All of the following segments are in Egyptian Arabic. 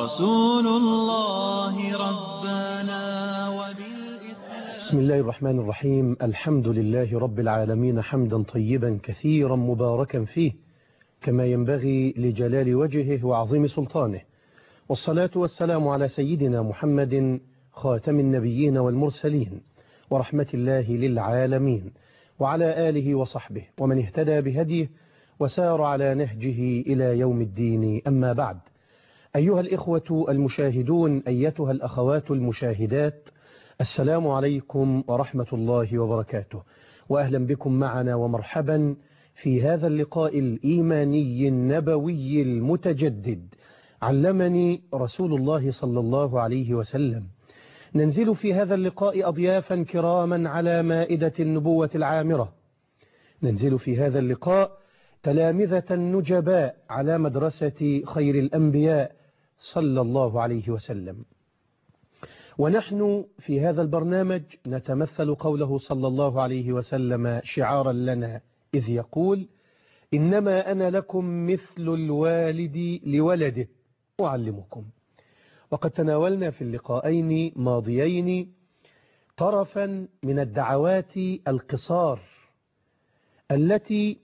رسول الله ربنا وبالإسلام بسم الله الرحمن الرحيم الحمد لله رب العالمين حمدا طيبا كثيرا مباركا فيه كما ينبغي لجلال وجهه وعظيم سلطانه والصلاة والسلام على سيدنا محمد خاتم النبيين والمرسلين ورحمة الله للعالمين وعلى آله وصحبه ومن اهتدى بهديه وسار على نهجه إلى يوم الدين أما بعد أيها الإخوة المشاهدون أيتها الأخوات المشاهدات السلام عليكم ورحمة الله وبركاته وأهلا بكم معنا ومرحبا في هذا اللقاء الإيماني النبوي المتجدد علمني رسول الله صلى الله عليه وسلم ننزل في هذا اللقاء أضيافا كراما على مائدة النبوة العامرة ننزل في هذا اللقاء تلامذة نجباء على مدرسة خير الأنبياء صلى الله عليه وسلم ونحن في هذا البرنامج نتمثل قوله صلى الله عليه وسلم شعارا لنا إذ يقول إنما أنا لكم مثل الوالد لولده أعلمكم وقد تناولنا في اللقاءين ماضيين طرفا من الدعوات القصار التي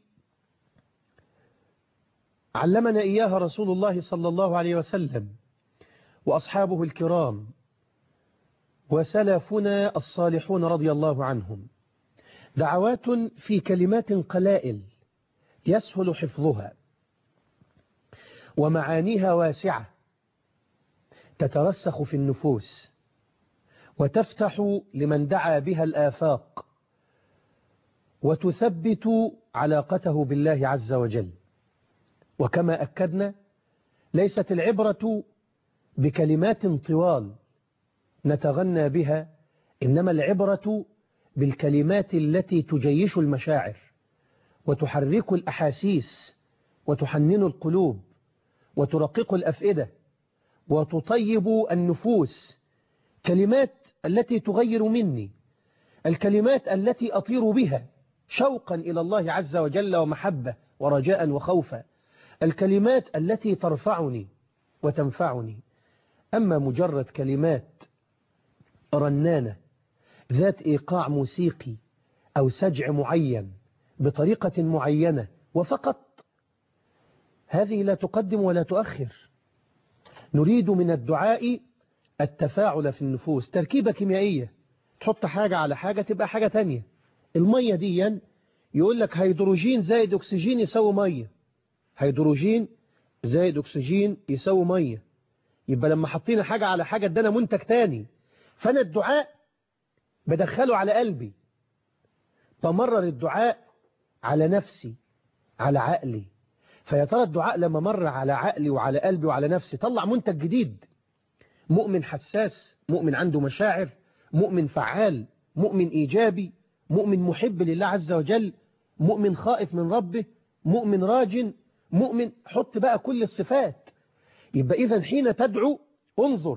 علمنا إياها رسول الله صلى الله عليه وسلم وأصحابه الكرام وسلفنا الصالحون رضي الله عنهم دعوات في كلمات قلائل يسهل حفظها ومعانيها واسعة تترسخ في النفوس وتفتح لمن دعا بها الآفاق وتثبت علاقته بالله عز وجل وكما أكدنا ليست العبرة بكلمات طوال نتغنى بها إنما العبرة بالكلمات التي تجيش المشاعر وتحرك الأحاسيس وتحنن القلوب وترقق الأفئدة وتطيب النفوس كلمات التي تغير مني الكلمات التي أطير بها شوقا إلى الله عز وجل ومحبة ورجاء وخوفا الكلمات التي ترفعني وتنفعني أما مجرد كلمات رنانة ذات إيقاع موسيقي أو سجع معين بطريقة معينة وفقط هذه لا تقدم ولا تؤخر نريد من الدعاء التفاعل في النفوس تركيبة كيميائية تحط حاجة على حاجة تبقى حاجة تانية المية دي يقول لك هيدروجين زائد أكسجين يساوي مية هيدروجين زائد أكسجين يساوي مية يبقى لما حطينا حاجة على حاجة ادانا منتج تاني فأنا الدعاء بدخله على قلبي بمرر الدعاء على نفسي على عقلي فيا ترى الدعاء لما مر على عقلي وعلى قلبي وعلى نفسي طلع منتج جديد مؤمن حساس مؤمن عنده مشاعر مؤمن فعال مؤمن إيجابي مؤمن محب لله عز وجل مؤمن خائف من ربه مؤمن راج مؤمن حط بقى كل الصفات يبقى إذا حين تدعو انظر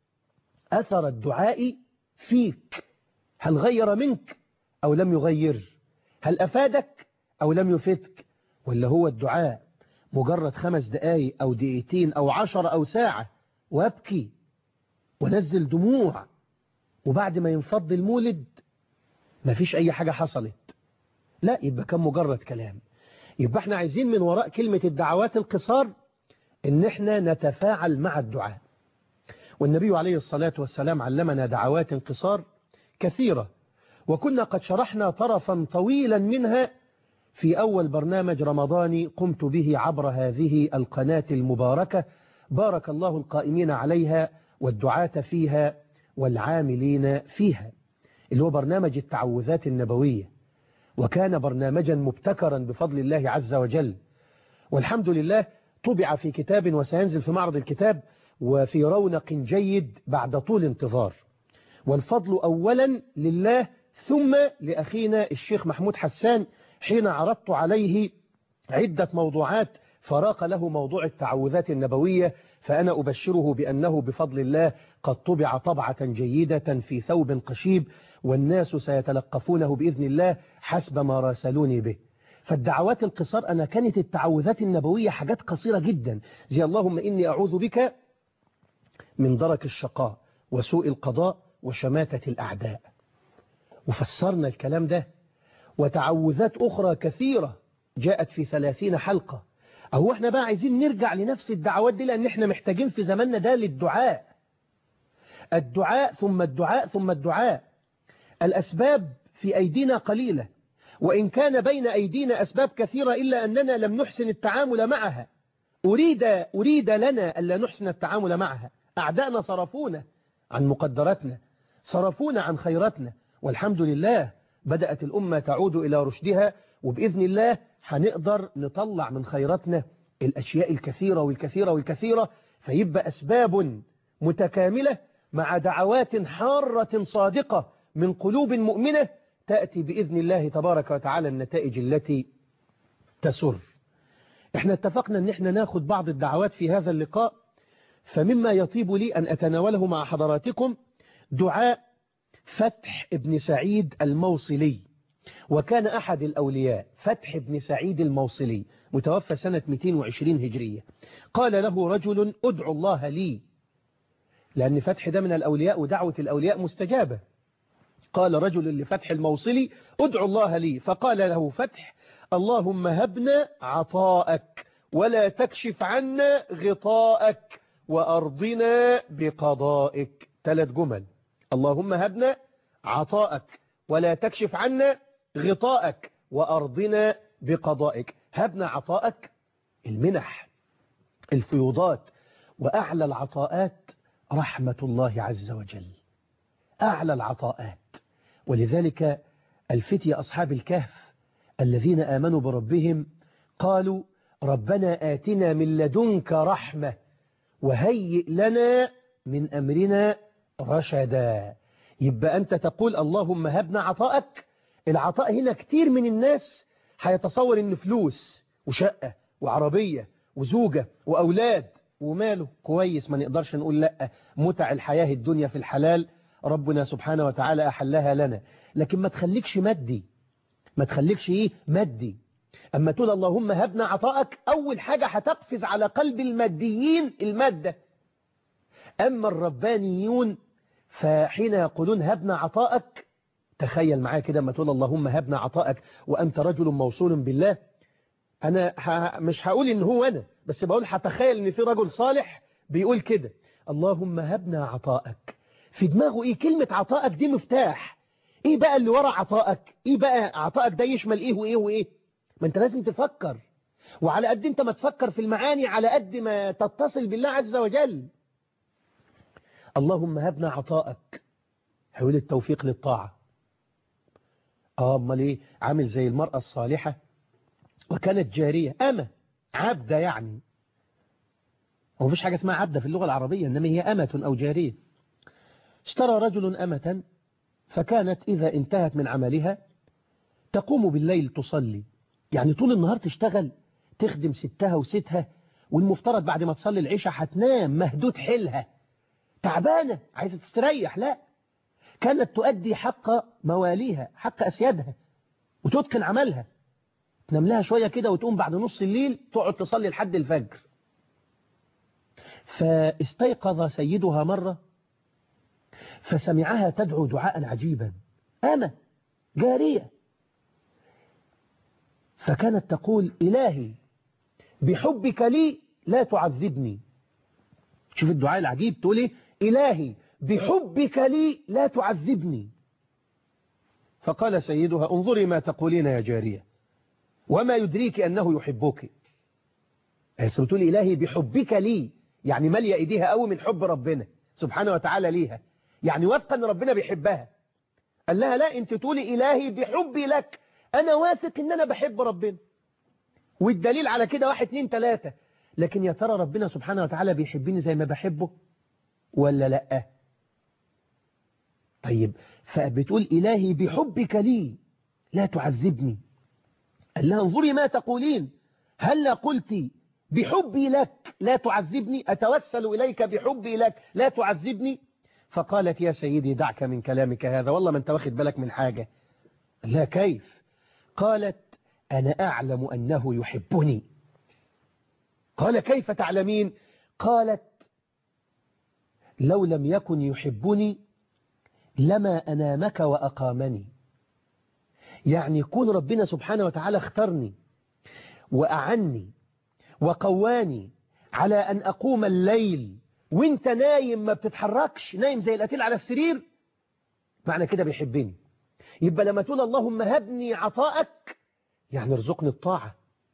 أثر الدعاء فيك هل غير منك أو لم يغير هل أفادك أو لم يفدك ولا هو الدعاء مجرد خمس دقايق أو دقيقتين أو عشر أو ساعة وابكي ونزل دموع وبعد ما ينفض المولد ما فيش أي حاجة حصلت لا يبقى كان مجرد كلام يبقى احنا عايزين من وراء كلمة الدعوات القصار ان احنا نتفاعل مع الدعاء والنبي عليه الصلاة والسلام علمنا دعوات قصار كثيرة وكنا قد شرحنا طرفا طويلا منها في أول برنامج رمضاني قمت به عبر هذه القناة المباركة بارك الله القائمين عليها والدعاة فيها والعاملين فيها اللي هو برنامج التعوذات النبوية وكان برنامجا مبتكرا بفضل الله عز وجل والحمد لله طبع في كتاب وسينزل في معرض الكتاب وفي رونق جيد بعد طول انتظار والفضل أولا لله ثم لأخينا الشيخ محمود حسان حين عرضت عليه عدة موضوعات فراق له موضوع التعوذات النبوية فأنا أبشره بأنه بفضل الله قد طبع طبعة جيدة في ثوب قشيب والناس سيتلقفونه بإذن الله حسب ما راسلوني به فالدعوات القصار أنا كانت التعوذات النبوية حاجات قصيرة جدا زي اللهم إني أعوذ بك من درك الشقاء وسوء القضاء وشماتة الأعداء وفسرنا الكلام ده وتعوذات أخرى كثيرة جاءت في ثلاثين حلقة أهو احنا بقى عايزين نرجع لنفس الدعوات دي لأن احنا محتاجين في زماننا ده للدعاء الدعاء ثم الدعاء ثم الدعاء الأسباب في أيدينا قليلة وإن كان بين أيدينا أسباب كثيرة إلا أننا لم نحسن التعامل معها أريد, أريد لنا ألا نحسن التعامل معها أعداءنا صرفونا عن مقدراتنا صرفونا عن خيراتنا والحمد لله بدأت الأمة تعود إلى رشدها وبإذن الله هنقدر نطلع من خيراتنا الأشياء الكثيرة والكثيرة والكثيرة فيبقى أسباب متكاملة مع دعوات حارة صادقة من قلوب مؤمنة تأتي بإذن الله تبارك وتعالى النتائج التي تسر احنا اتفقنا ان احنا ناخد بعض الدعوات في هذا اللقاء فمما يطيب لي أن أتناوله مع حضراتكم دعاء فتح ابن سعيد الموصلي وكان أحد الأولياء فتح ابن سعيد الموصلي متوفى سنة 220 هجرية قال له رجل ادعو الله لي لأن فتح ده من الأولياء ودعوة الأولياء مستجابة قال رجل لفتح الموصلي ادعو الله لي فقال له فتح اللهم هبنا عطاءك ولا تكشف عنا غطاءك وأرضنا بقضائك ثلاث جمل اللهم هبنا عطاءك ولا تكشف عنا غطاءك وأرضنا بقضائك هبنا عطاءك المنح الفيوضات وأعلى العطاءات رحمة الله عز وجل أعلى العطاءات ولذلك الفتية أصحاب الكهف الذين آمنوا بربهم قالوا ربنا آتنا من لدنك رحمة وهيئ لنا من أمرنا رشدا يبقى أنت تقول اللهم هبنا عطاءك العطاء هنا كتير من الناس هيتصور إن فلوس وشقة وعربية وزوجة وأولاد وماله كويس ما نقدرش نقول لا متع الحياة الدنيا في الحلال ربنا سبحانه وتعالى أحلها لنا لكن ما تخليكش مادي ما تخليكش إيه مادي أما تقول اللهم هبنا عطاءك أول حاجة هتقفز على قلب الماديين المادة أما الربانيون فحين يقولون هبنا عطاءك تخيل معايا كده ما تقول اللهم هبنا عطاءك وأنت رجل موصول بالله أنا ه... مش هقول إن هو أنا بس بقول هتخيل إن في رجل صالح بيقول كده اللهم هبنا عطاءك في دماغه إيه كلمة عطاءك دي مفتاح إيه بقى اللي ورا عطاءك إيه بقى عطاءك ده يشمل إيه وإيه وإيه ما أنت لازم تفكر وعلى قد أنت ما تفكر في المعاني على قد ما تتصل بالله عز وجل اللهم هبنا عطاءك حول التوفيق للطاعة آه امال ايه عامل زي المرأة الصالحة وكانت جارية أمة عبدة يعني هو مفيش حاجة اسمها عبدة في اللغة العربية إنما هي أمة أو جارية اشترى رجل أمة فكانت إذا انتهت من عملها تقوم بالليل تصلي يعني طول النهار تشتغل تخدم ستها وستها والمفترض بعد ما تصلي العشاء هتنام مهدود حيلها تعبانة عايزة تستريح لا كانت تؤدي حق مواليها حق أسيادها وتتقن عملها تنام لها شوية كده وتقوم بعد نص الليل تقعد تصلي لحد الفجر فاستيقظ سيدها مرة فسمعها تدعو دعاء عجيبا أنا جارية فكانت تقول إلهي بحبك لي لا تعذبني شوف الدعاء العجيب تقول إيه إلهي بحبك لي لا تعذبني فقال سيدها انظري ما تقولين يا جارية وما يدريك أنه يحبك بتقول إلهي بحبك لي يعني مالية إيديها قوي من حب ربنا سبحانه وتعالى ليها يعني واثقة أن ربنا بيحبها قال لها لا أنت تقولي إلهي بحبي لك أنا واثق أن أنا بحب ربنا والدليل على كده واحد اتنين تلاتة لكن يا ترى ربنا سبحانه وتعالى بيحبني زي ما بحبه ولا لأ طيب فبتقول إلهي بحبك لي لا تعذبني قال لها انظري ما تقولين هل قلت بحبي لك لا تعذبني أتوسل إليك بحبي لك لا تعذبني فقالت يا سيدي دعك من كلامك هذا والله ما انت واخد بالك من حاجة لا كيف قالت أنا أعلم أنه يحبني قال كيف تعلمين قالت لو لم يكن يحبني لما أنامك وأقامني يعني يكون ربنا سبحانه وتعالى اختارني وأعني وقواني على أن أقوم الليل وانت نايم ما بتتحركش نايم زي القتيل على السرير معنى كده بيحبني يبقى لما تقول اللهم هبني عطائك يعني ارزقني الطاعة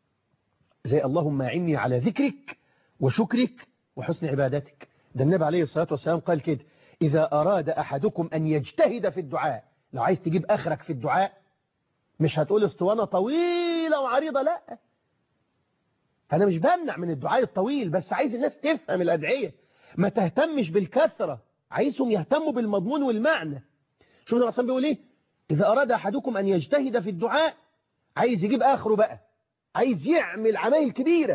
زي اللهم أعني على ذكرك وشكرك وحسن عبادتك ده النبي عليه الصلاة والسلام قال كده إذا أراد أحدكم أن يجتهد في الدعاء لو عايز تجيب آخرك في الدعاء مش هتقول اسطوانة طويلة وعريضة لا أنا مش بمنع من الدعاء الطويل بس عايز الناس تفهم الأدعية ما تهتمش بالكثرة عايزهم يهتموا بالمضمون والمعنى شوف النبي أصلا بيقول إيه إذا أراد أحدكم أن يجتهد في الدعاء عايز يجيب آخره بقى عايز يعمل عمايل كبيرة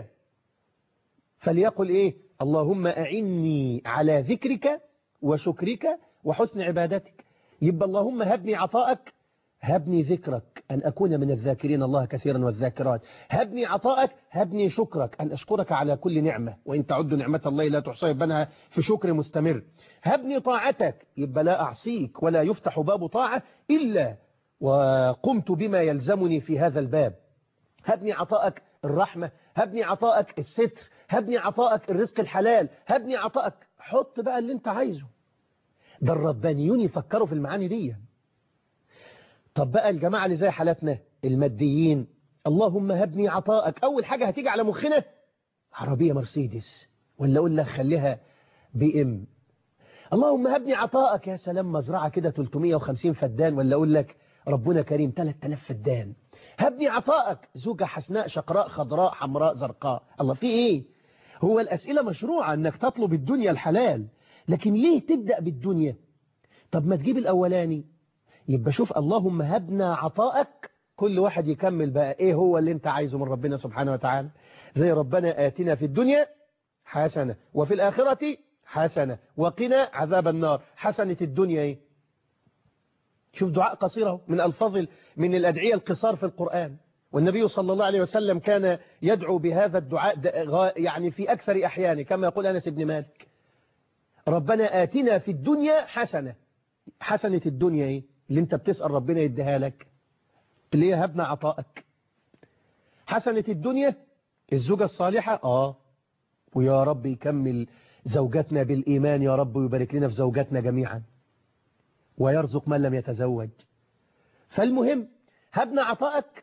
فليقل إيه اللهم أعني على ذكرك وشكرك وحسن عبادتك يبقى اللهم هبني عطائك هبني ذكرك أن أكون من الذاكرين الله كثيرا والذاكرات هبني عطائك هبني شكرك أن أشكرك على كل نعمة وإن تعدوا نعمة الله لا تحصى يبنها في شكر مستمر هبني طاعتك يبقى لا أعصيك ولا يفتح باب طاعة إلا وقمت بما يلزمني في هذا الباب هبني عطائك الرحمة هبني عطائك الستر هبني عطائك الرزق الحلال هبني عطائك حط بقى اللي انت عايزه ده الربانيون يفكروا في المعاني دي طب بقى الجماعة اللي زي حالتنا الماديين اللهم هبني عطائك أول حاجة هتيجي على مخنا عربية مرسيدس ولا أقول لك خليها بي ام اللهم هبني عطائك يا سلام مزرعة كده 350 فدان ولا أقول لك ربنا كريم 3000 فدان هبني عطائك زوجة حسناء شقراء خضراء حمراء زرقاء الله في ايه هو الأسئلة مشروعة انك تطلب الدنيا الحلال لكن ليه تبدأ بالدنيا طب ما تجيب الأولاني يبقى شوف اللهم هبنا عطائك كل واحد يكمل بقى ايه هو اللي انت عايزه من ربنا سبحانه وتعالى زي ربنا آتنا في الدنيا حسنة وفي الآخرة حسنة وقنا عذاب النار حسنة الدنيا ايه شوف دعاء قصيره من الفاظ من الأدعية القصار في القرآن والنبي صلى الله عليه وسلم كان يدعو بهذا الدعاء يعني في أكثر أحيانه كما يقول أنس بن مالك ربنا آتنا في الدنيا حسنة حسنة الدنيا ايه اللي انت بتسأل ربنا يديها لك اللي هي هبنا عطائك حسنة الدنيا الزوجة الصالحة آه ويا رب يكمل زوجتنا بالإيمان يا رب ويبارك لنا في زوجاتنا جميعا ويرزق من لم يتزوج فالمهم هبنا عطائك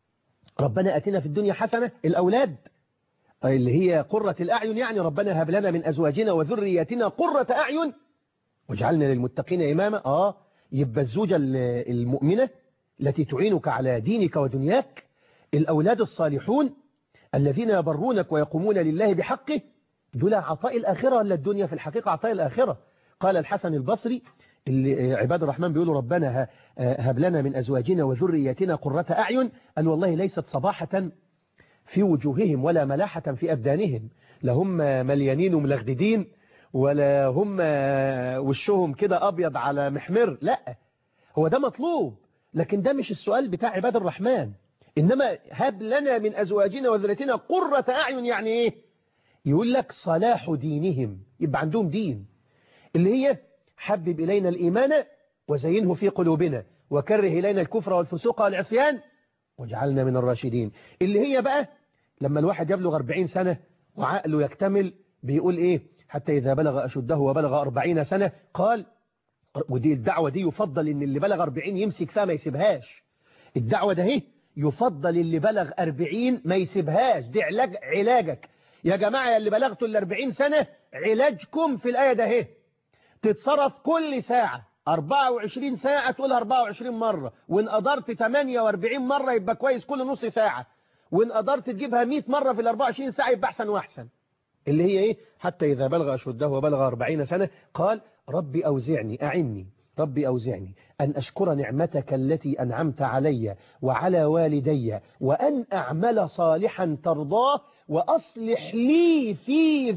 ربنا أتنا في الدنيا حسنة الأولاد اللي هي قرة الأعين يعني ربنا هب لنا من أزواجنا وذرياتنا قرة أعين واجعلنا للمتقين إماما آه يبقى الزوجة المؤمنة التي تعينك على دينك ودنياك الأولاد الصالحون الذين يبرونك ويقومون لله بحقه دول عطاء الآخرة ولا الدنيا في الحقيقة عطاء الآخرة قال الحسن البصري اللي عباد الرحمن بيقولوا ربنا هب لنا من أزواجنا وذرياتنا قرة أعين قال والله ليست صباحة في وجوههم ولا ملاحة في أبدانهم لهم مليانين وملغددين ولا هم وشهم كده أبيض على محمر لا هو ده مطلوب لكن ده مش السؤال بتاع عباد الرحمن إنما هب لنا من أزواجنا وذريتنا قرة أعين يعني إيه يقول لك صلاح دينهم يبقى عندهم دين اللي هي حبب إلينا الإيمان وزينه في قلوبنا وكره إلينا الكفر والفسوق والعصيان واجعلنا من الراشدين اللي هي بقى لما الواحد يبلغ 40 سنة وعقله يكتمل بيقول إيه حتى إذا بلغ أشده وبلغ 40 سنة قال ودي الدعوة دي يفضل إن اللي بلغ 40 يمسك فيها ما يسيبهاش الدعوة ده هي يفضل اللي بلغ 40 ما يسيبهاش دي علاج علاجك يا جماعة يا اللي بلغتوا ال 40 سنة علاجكم في الآية ده هي تتصرف كل ساعة 24 ساعة تقول 24 مرة وإن قدرت 48 مرة يبقى كويس كل نص ساعة وإن قدرت تجيبها 100 مرة في ال 24 ساعة يبقى أحسن وأحسن اللي هي إيه حتى إذا بلغ أشده وبلغ 40 سنة قال ربي أوزعني أعني ربي أوزعني أن أشكر نعمتك التي أنعمت علي وعلى والدي وأن أعمل صالحا ترضاه وأصلح لي في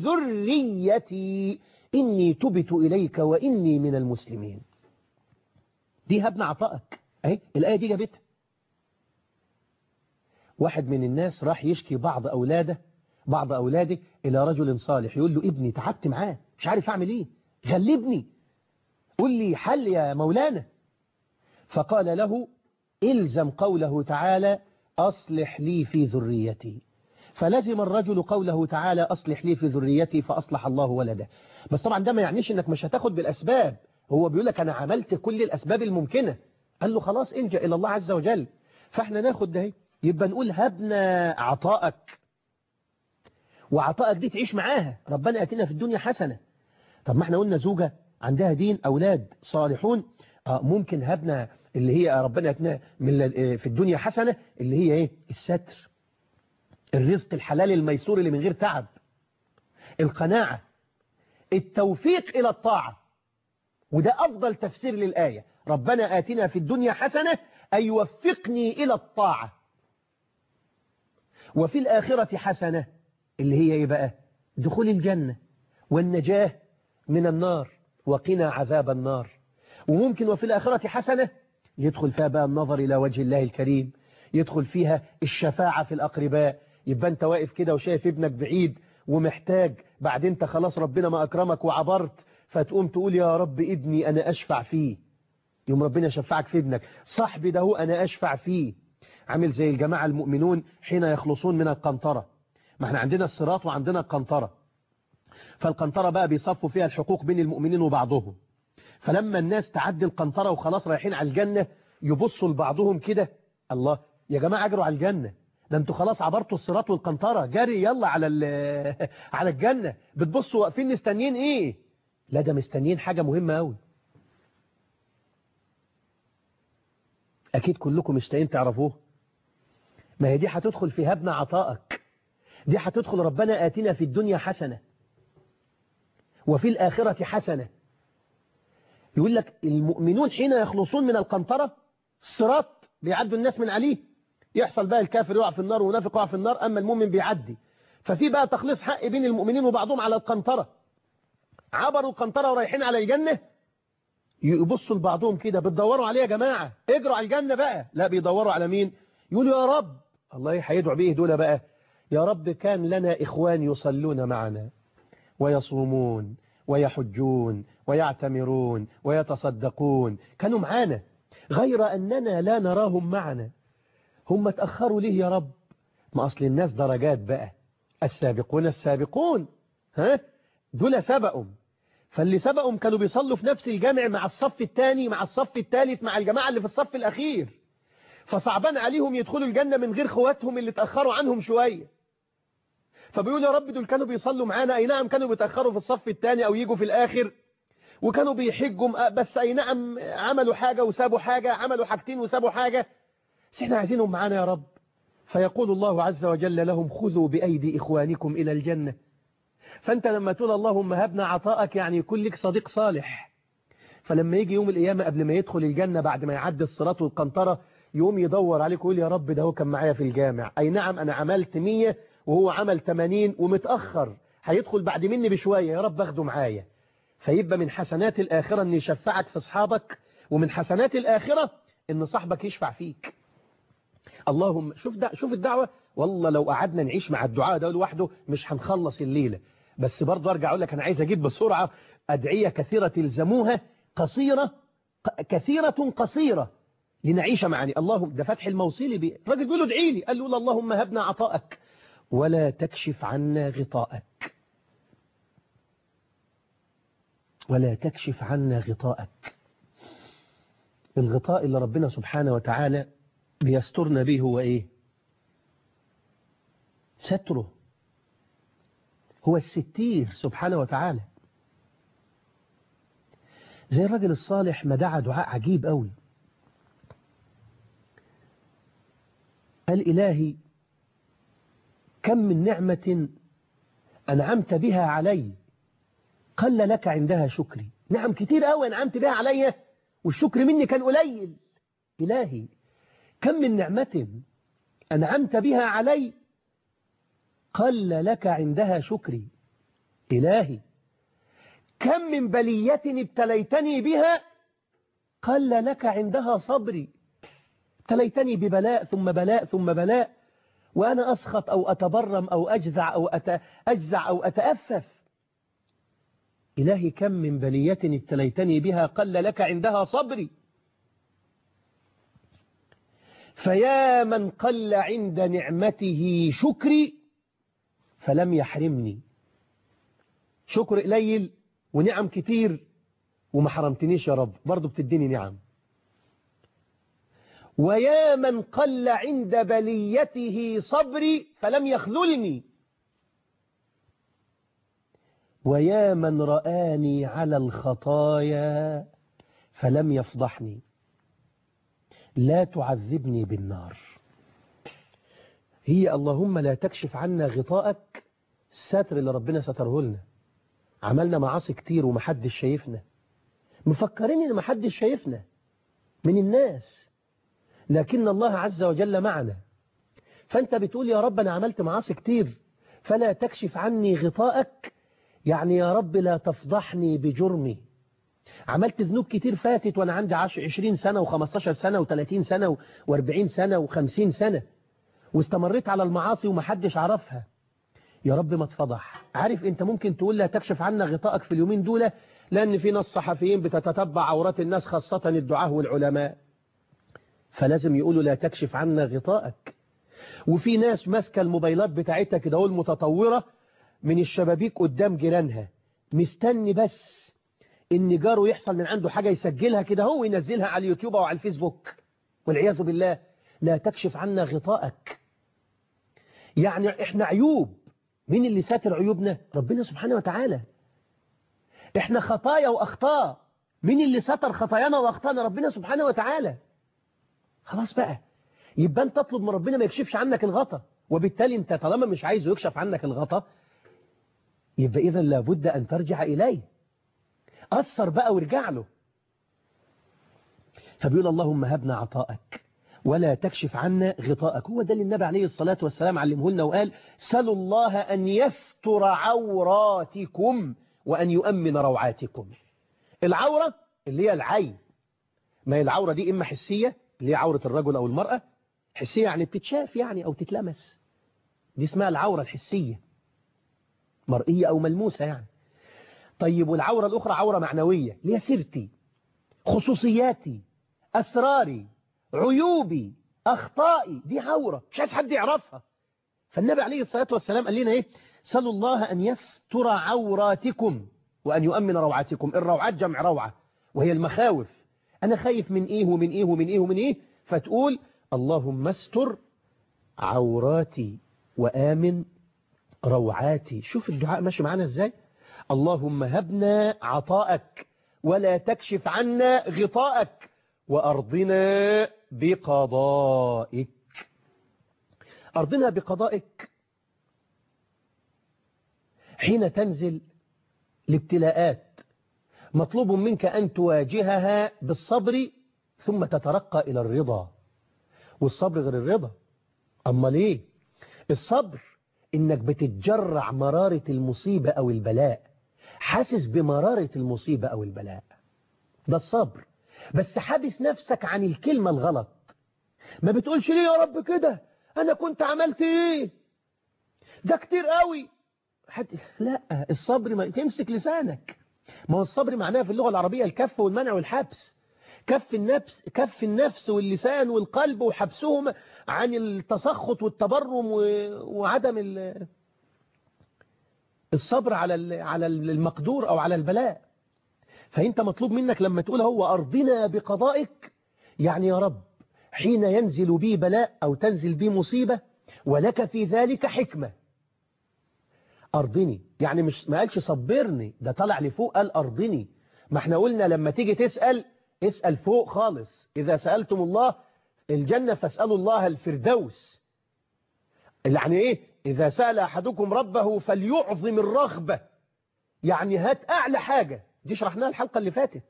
ذريتي إني تبت إليك وإني من المسلمين دي هبنا عطائك أهي الآية دي جابتها واحد من الناس راح يشكي بعض أولاده بعض أولاده إلى رجل صالح يقول له ابني تعبت معاه مش عارف أعمل إيه غلبني قل لي حل يا مولانا فقال له إلزم قوله تعالى أصلح لي في ذريتي فلزم الرجل قوله تعالى أصلح لي في ذريتي فأصلح الله ولده بس طبعا ده ما يعنيش أنك مش هتاخد بالأسباب هو بيقول لك أنا عملت كل الأسباب الممكنة قال له خلاص انجا إلى الله عز وجل فاحنا ناخد ده يبقى نقول هبنا عطائك وعطائك دي تعيش معاها ربنا أتنا في الدنيا حسنة طب ما احنا قلنا زوجة عندها دين أولاد صالحون آه ممكن هبنا اللي هي ربنا أتنا من في الدنيا حسنة اللي هي ايه الستر الرزق الحلال الميسور اللي من غير تعب القناعة التوفيق إلى الطاعة وده أفضل تفسير للآية ربنا آتنا في الدنيا حسنة أي يوفقني إلى الطاعة وفي الآخرة حسنة اللي هي إيه بقى دخول الجنة والنجاة من النار وقنا عذاب النار وممكن وفي الآخرة حسنة يدخل فيها بقى النظر إلى وجه الله الكريم يدخل فيها الشفاعة في الأقرباء يبقى أنت واقف كده وشايف ابنك بعيد ومحتاج بعد أنت خلاص ربنا ما أكرمك وعبرت فتقوم تقول يا رب ابني أنا أشفع فيه يوم ربنا يشفعك في ابنك صاحبي ده هو أنا أشفع فيه عامل زي الجماعة المؤمنون حين يخلصون من القنطرة ما احنا عندنا الصراط وعندنا القنطرة فالقنطرة بقى بيصفوا فيها الحقوق بين المؤمنين وبعضهم فلما الناس تعدي القنطرة وخلاص رايحين على الجنة يبصوا لبعضهم كده الله يا جماعة اجروا على الجنة ده انتوا خلاص عبرتوا الصراط والقنطرة جري يلا على على الجنة بتبصوا واقفين مستنيين ايه لا ده مستنيين حاجة مهمة قوي اكيد كلكم مشتاقين تعرفوه ما هي دي هتدخل في هبنا عطائك دي هتدخل ربنا آتنا في الدنيا حسنة وفي الآخرة حسنة يقول لك المؤمنون حين يخلصون من القنطرة الصراط بيعدوا الناس من عليه يحصل بقى الكافر يقع في النار والمنافق يقع في النار أما المؤمن بيعدي ففي بقى تخليص حق بين المؤمنين وبعضهم على القنطرة عبروا القنطرة ورايحين على الجنة يبصوا لبعضهم كده بتدوروا عليه يا جماعة اجروا على الجنة بقى لا بيدوروا على مين يقولوا يا رب الله هيدعوا بيه دول بقى يا رب كان لنا إخوان يصلون معنا ويصومون ويحجون ويعتمرون ويتصدقون كانوا معانا غير أننا لا نراهم معنا هم تأخروا ليه يا رب ما أصل الناس درجات بقى السابقون السابقون ها دول سبقهم فاللي سبقهم كانوا بيصلوا في نفس الجامع مع الصف الثاني مع الصف الثالث مع الجماعة اللي في الصف الأخير فصعبان عليهم يدخلوا الجنة من غير خواتهم اللي تأخروا عنهم شوية فبيقول يا رب دول كانوا بيصلوا معانا أي نعم كانوا بيتأخروا في الصف الثاني أو يجوا في الآخر وكانوا بيحجوا بس أي نعم عملوا حاجة وسابوا حاجة عملوا حاجتين وسابوا حاجة بس احنا عايزينهم معانا يا رب فيقول الله عز وجل لهم خذوا بأيدي إخوانكم إلى الجنة فأنت لما تقول اللهم هبنا عطاءك يعني يكون لك صديق صالح فلما يجي يوم القيامة قبل ما يدخل الجنة بعد ما يعدي الصراط والقنطرة يوم يدور عليك ويقول يا رب ده هو كان معايا في الجامع أي نعم أنا عملت مية وهو عمل 80 ومتأخر هيدخل بعد مني بشوية يا رب اخده معايا فيبقى من حسنات الآخرة أن يشفعك في أصحابك ومن حسنات الآخرة أن صاحبك يشفع فيك اللهم شوف دا شوف الدعوة والله لو قعدنا نعيش مع الدعاء ده لوحده مش هنخلص الليلة بس برضه أرجع أقول لك أنا عايز أجيب بسرعة أدعية كثيرة تلزموها قصيرة كثيرة قصيرة لنعيش معاني اللهم ده فتح الموصيلي بي الراجل بيقول له ادعي لي قال له اللهم هبنا عطاءك ولا تكشف عنا غطاءك ولا تكشف عنا غطاءك الغطاء اللي ربنا سبحانه وتعالى بيسترنا به هو ايه ستره هو الستير سبحانه وتعالى زي الرجل الصالح ما دعا دعاء عجيب قوي قال إلهي كم من نعمة أنعمت بها علي قل لك عندها شكري نعم كتير قوي أنعمت بها علي والشكر مني كان قليل إلهي كم من نعمة أنعمت بها علي قل لك عندها شكري إلهي كم من بلية ابتليتني بها قل لك عندها صبري ابتليتني ببلاء ثم بلاء ثم بلاء وأنا أسخط أو أتبرم أو أجزع أو أجزع أو أتأفف إلهي كم من بلية ابتليتني بها قل لك عندها صبري فيا من قل عند نعمته شكري فلم يحرمني شكر قليل ونعم كتير وما حرمتنيش يا رب برضو بتديني نعم ويا من قل عند بليته صبري فلم يخذلني ويا من رآني على الخطايا فلم يفضحني لا تعذبني بالنار هي اللهم لا تكشف عنا غطاءك الساتر اللي ربنا ستره لنا عملنا معاصي كتير ومحدش شايفنا مفكرين ان محدش شايفنا من الناس لكن الله عز وجل معنا فانت بتقول يا رب انا عملت معاصي كتير فلا تكشف عني غطاءك يعني يا رب لا تفضحني بجرمي عملت ذنوب كتير فاتت وانا عندي 20 سنة و15 سنة و30 سنة و40 سنة و50 سنة واستمريت على المعاصي ومحدش عرفها يا رب ما تفضح عارف انت ممكن تقول لا تكشف عنا غطائك في اليومين دول لان في ناس صحفيين بتتتبع عورات الناس خاصة الدعاة والعلماء فلازم يقولوا لا تكشف عنا غطائك وفي ناس ماسكه الموبايلات بتاعتها كده اهو المتطورة من الشبابيك قدام جيرانها مستني بس ان جاره يحصل من عنده حاجة يسجلها كده هو وينزلها على اليوتيوب او على الفيسبوك والعياذ بالله لا تكشف عنا غطائك يعني احنا عيوب مين اللي ساتر عيوبنا ربنا سبحانه وتعالى احنا خطايا واخطاء مين اللي ستر خطايانا واخطانا ربنا سبحانه وتعالى خلاص بقى يبقى انت تطلب من ربنا ما يكشفش عنك الغطا وبالتالي انت طالما مش عايزه يكشف عنك الغطا يبقى اذا لابد ان ترجع اليه أثر بقى وارجع له فبيقول اللهم هبنا عطاءك ولا تكشف عنا غطاءك هو ده اللي النبي عليه الصلاة والسلام علمه لنا وقال سلوا الله أن يستر عوراتكم وأن يؤمن روعاتكم العورة اللي هي العين ما هي العورة دي إما حسية اللي هي عورة الرجل أو المرأة حسية يعني بتتشاف يعني أو تتلمس دي اسمها العورة الحسية مرئية أو ملموسة يعني طيب والعورة الأخرى عورة معنوية اللي هي سيرتي خصوصياتي أسراري عيوبي أخطائي دي عورة مش عايز حد يعرفها فالنبي عليه الصلاة والسلام قال لنا إيه سلوا الله أن يستر عوراتكم وأن يؤمن روعاتكم الروعات جمع روعة وهي المخاوف أنا خايف من إيه ومن إيه ومن إيه ومن إيه فتقول اللهم استر عوراتي وآمن روعاتي شوف الدعاء ماشي معانا إزاي اللهم هبنا عطاءك ولا تكشف عنا غطاءك وأرضنا بقضائك أرضنا بقضائك حين تنزل الابتلاءات مطلوب منك أن تواجهها بالصبر ثم تترقى إلى الرضا والصبر غير الرضا أما ليه الصبر إنك بتتجرع مرارة المصيبة أو البلاء حاسس بمرارة المصيبة أو البلاء ده الصبر بس حابس نفسك عن الكلمة الغلط ما بتقولش ليه يا رب كده أنا كنت عملت إيه ده كتير قوي حد... لا الصبر ما تمسك لسانك ما هو الصبر معناه في اللغة العربية الكف والمنع والحبس كف النفس كف النفس واللسان والقلب وحبسهم عن التسخط والتبرم و... وعدم ال... الصبر على على المقدور أو على البلاء فأنت مطلوب منك لما تقول هو أرضنا بقضائك يعني يا رب حين ينزل بي بلاء أو تنزل بي مصيبة ولك في ذلك حكمة أرضني يعني مش ما قالش صبرني ده طلع لفوق قال أرضني ما احنا قلنا لما تيجي تسأل اسأل فوق خالص إذا سألتم الله الجنة فاسألوا الله الفردوس يعني إيه إذا سأل أحدكم ربه فليعظم الرغبة يعني هات أعلى حاجة دي شرحناها الحلقة اللي فاتت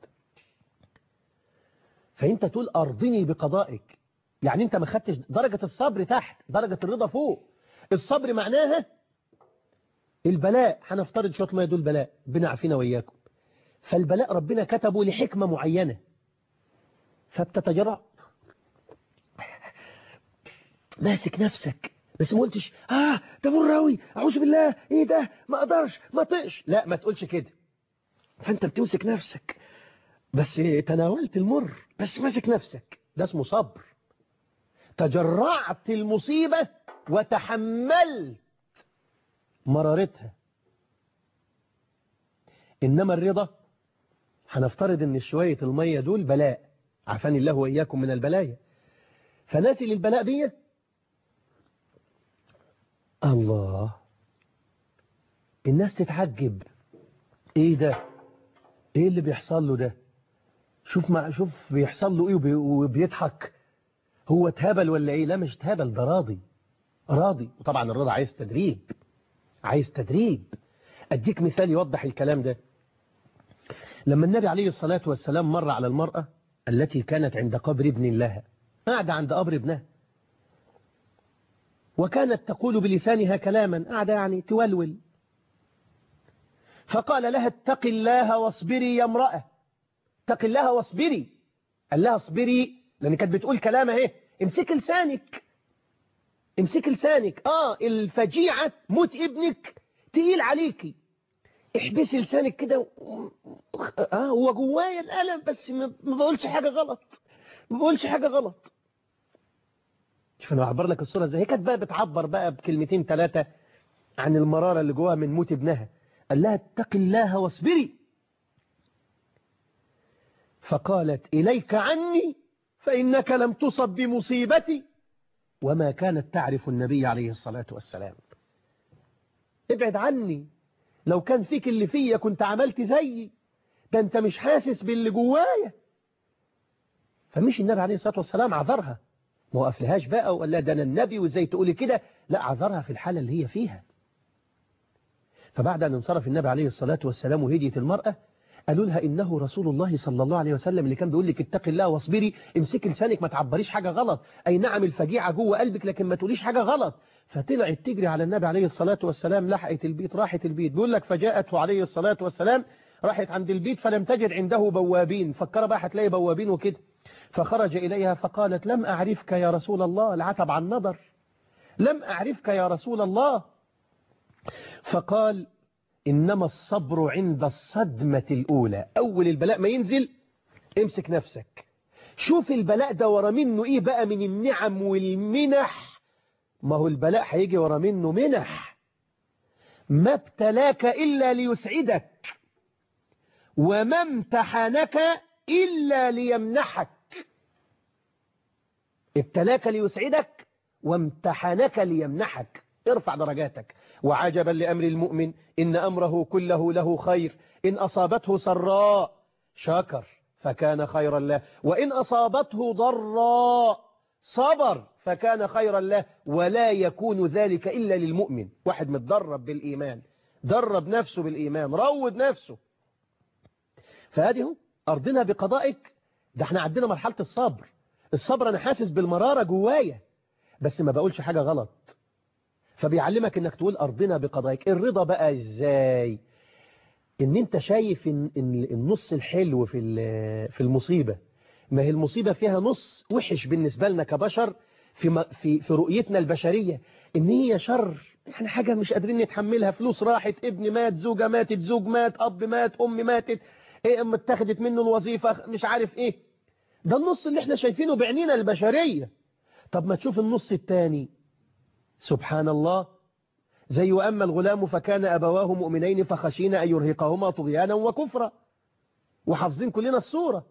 فأنت تقول أرضني بقضائك يعني أنت ما خدتش درجة الصبر تحت درجة الرضا فوق الصبر معناها البلاء هنفترض شوط ما يدول بلاء ربنا عافينا وإياكم فالبلاء ربنا كتبه لحكمة معينة فبتتجرأ ماسك نفسك بس ما قلتش اه ده مر قوي اعوذ بالله ايه ده ما اقدرش ما طقش لا ما تقولش كده فانت بتمسك نفسك بس تناولت المر بس ماسك نفسك ده اسمه صبر تجرعت المصيبة وتحملت مرارتها إنما الرضا هنفترض ان شوية المية دول بلاء عفاني الله وإياكم من البلايا فنازل البلاء دي الله الناس تتعجب ايه ده ايه اللي بيحصل له ده شوف ما شوف بيحصل له ايه وبي وبيضحك هو اتهبل ولا ايه لا مش اتهبل ده راضي راضي وطبعا الرضا عايز تدريب عايز تدريب اديك مثال يوضح الكلام ده لما النبي عليه الصلاة والسلام مر على المرأة التي كانت عند قبر ابن لها قاعدة عند قبر ابنها وكانت تقول بلسانها كلاما قاعدة يعني تولول فقال لها اتق الله واصبري يا امرأة اتق الله واصبري قال لها اصبري لأن كانت بتقول كلام اهي امسك لسانك امسك لسانك اه الفجيعة موت ابنك تقيل عليكي احبسي لسانك كده اه هو جوايا الألم بس ما بقولش حاجة غلط ما بقولش حاجة غلط شوف انا بعبر لك الصورة ازاي هي كانت بقى بتعبر بقى بكلمتين ثلاثة عن المرارة اللي جواها من موت ابنها قال لها اتق الله واصبري فقالت إليك عني فإنك لم تصب بمصيبتي وما كانت تعرف النبي عليه الصلاة والسلام ابعد عني لو كان فيك اللي فيا كنت عملت زيي ده انت مش حاسس باللي جوايا فمش النبي عليه الصلاة والسلام عذرها ما وقفلهاش بقى وقال لا ده انا النبي وازاي تقولي كده لا عذرها في الحالة اللي هي فيها فبعد أن انصرف النبي عليه الصلاة والسلام وهديت المرأة قالوا لها إنه رسول الله صلى الله عليه وسلم اللي كان بيقول لك اتق الله واصبري امسكي لسانك ما تعبريش حاجة غلط أي نعم الفجيعة جوه قلبك لكن ما تقوليش حاجة غلط فطلعت تجري على النبي عليه الصلاة والسلام لحقت البيت راحت البيت بيقول لك فجاءته عليه الصلاة والسلام راحت عند البيت فلم تجد عنده بوابين فكر بقى هتلاقي بوابين وكده فخرج إليها فقالت لم أعرفك يا رسول الله العتب عن نظر لم أعرفك يا رسول الله فقال إنما الصبر عند الصدمة الأولى أول البلاء ما ينزل امسك نفسك شوف البلاء ده ورا منه إيه بقى من النعم والمنح ما هو البلاء هيجي ورا منه منح ما ابتلاك إلا ليسعدك وما امتحنك إلا ليمنحك ابتلاك ليسعدك وامتحنك ليمنحك ارفع درجاتك وعجبا لأمر المؤمن إن أمره كله له خير إن أصابته سراء شكر فكان خيرا له وإن أصابته ضراء صبر فكان خيرا له ولا يكون ذلك إلا للمؤمن واحد متدرب بالإيمان درب نفسه بالإيمان روض نفسه فهذه أرضنا بقضائك ده احنا عندنا مرحلة الصبر الصبر أنا حاسس بالمرارة جوايا بس ما بقولش حاجة غلط فبيعلمك انك تقول ارضنا بقضائك الرضا بقى ازاي ان انت شايف ان النص الحلو في في المصيبة ما هي المصيبة فيها نص وحش بالنسبة لنا كبشر في في في رؤيتنا البشرية ان هي شر يعني حاجة مش قادرين نتحملها فلوس راحت ابن مات زوجة ماتت زوج مات اب مات ام ماتت ايه ام اتخذت منه الوظيفة مش عارف ايه ده النص اللي احنا شايفينه بعينينا البشرية طب ما تشوف النص التاني سبحان الله زي وأما الغلام فكان أبواه مؤمنين فخشينا أن يرهقهما طغيانا وكفرا وحافظين كلنا الصورة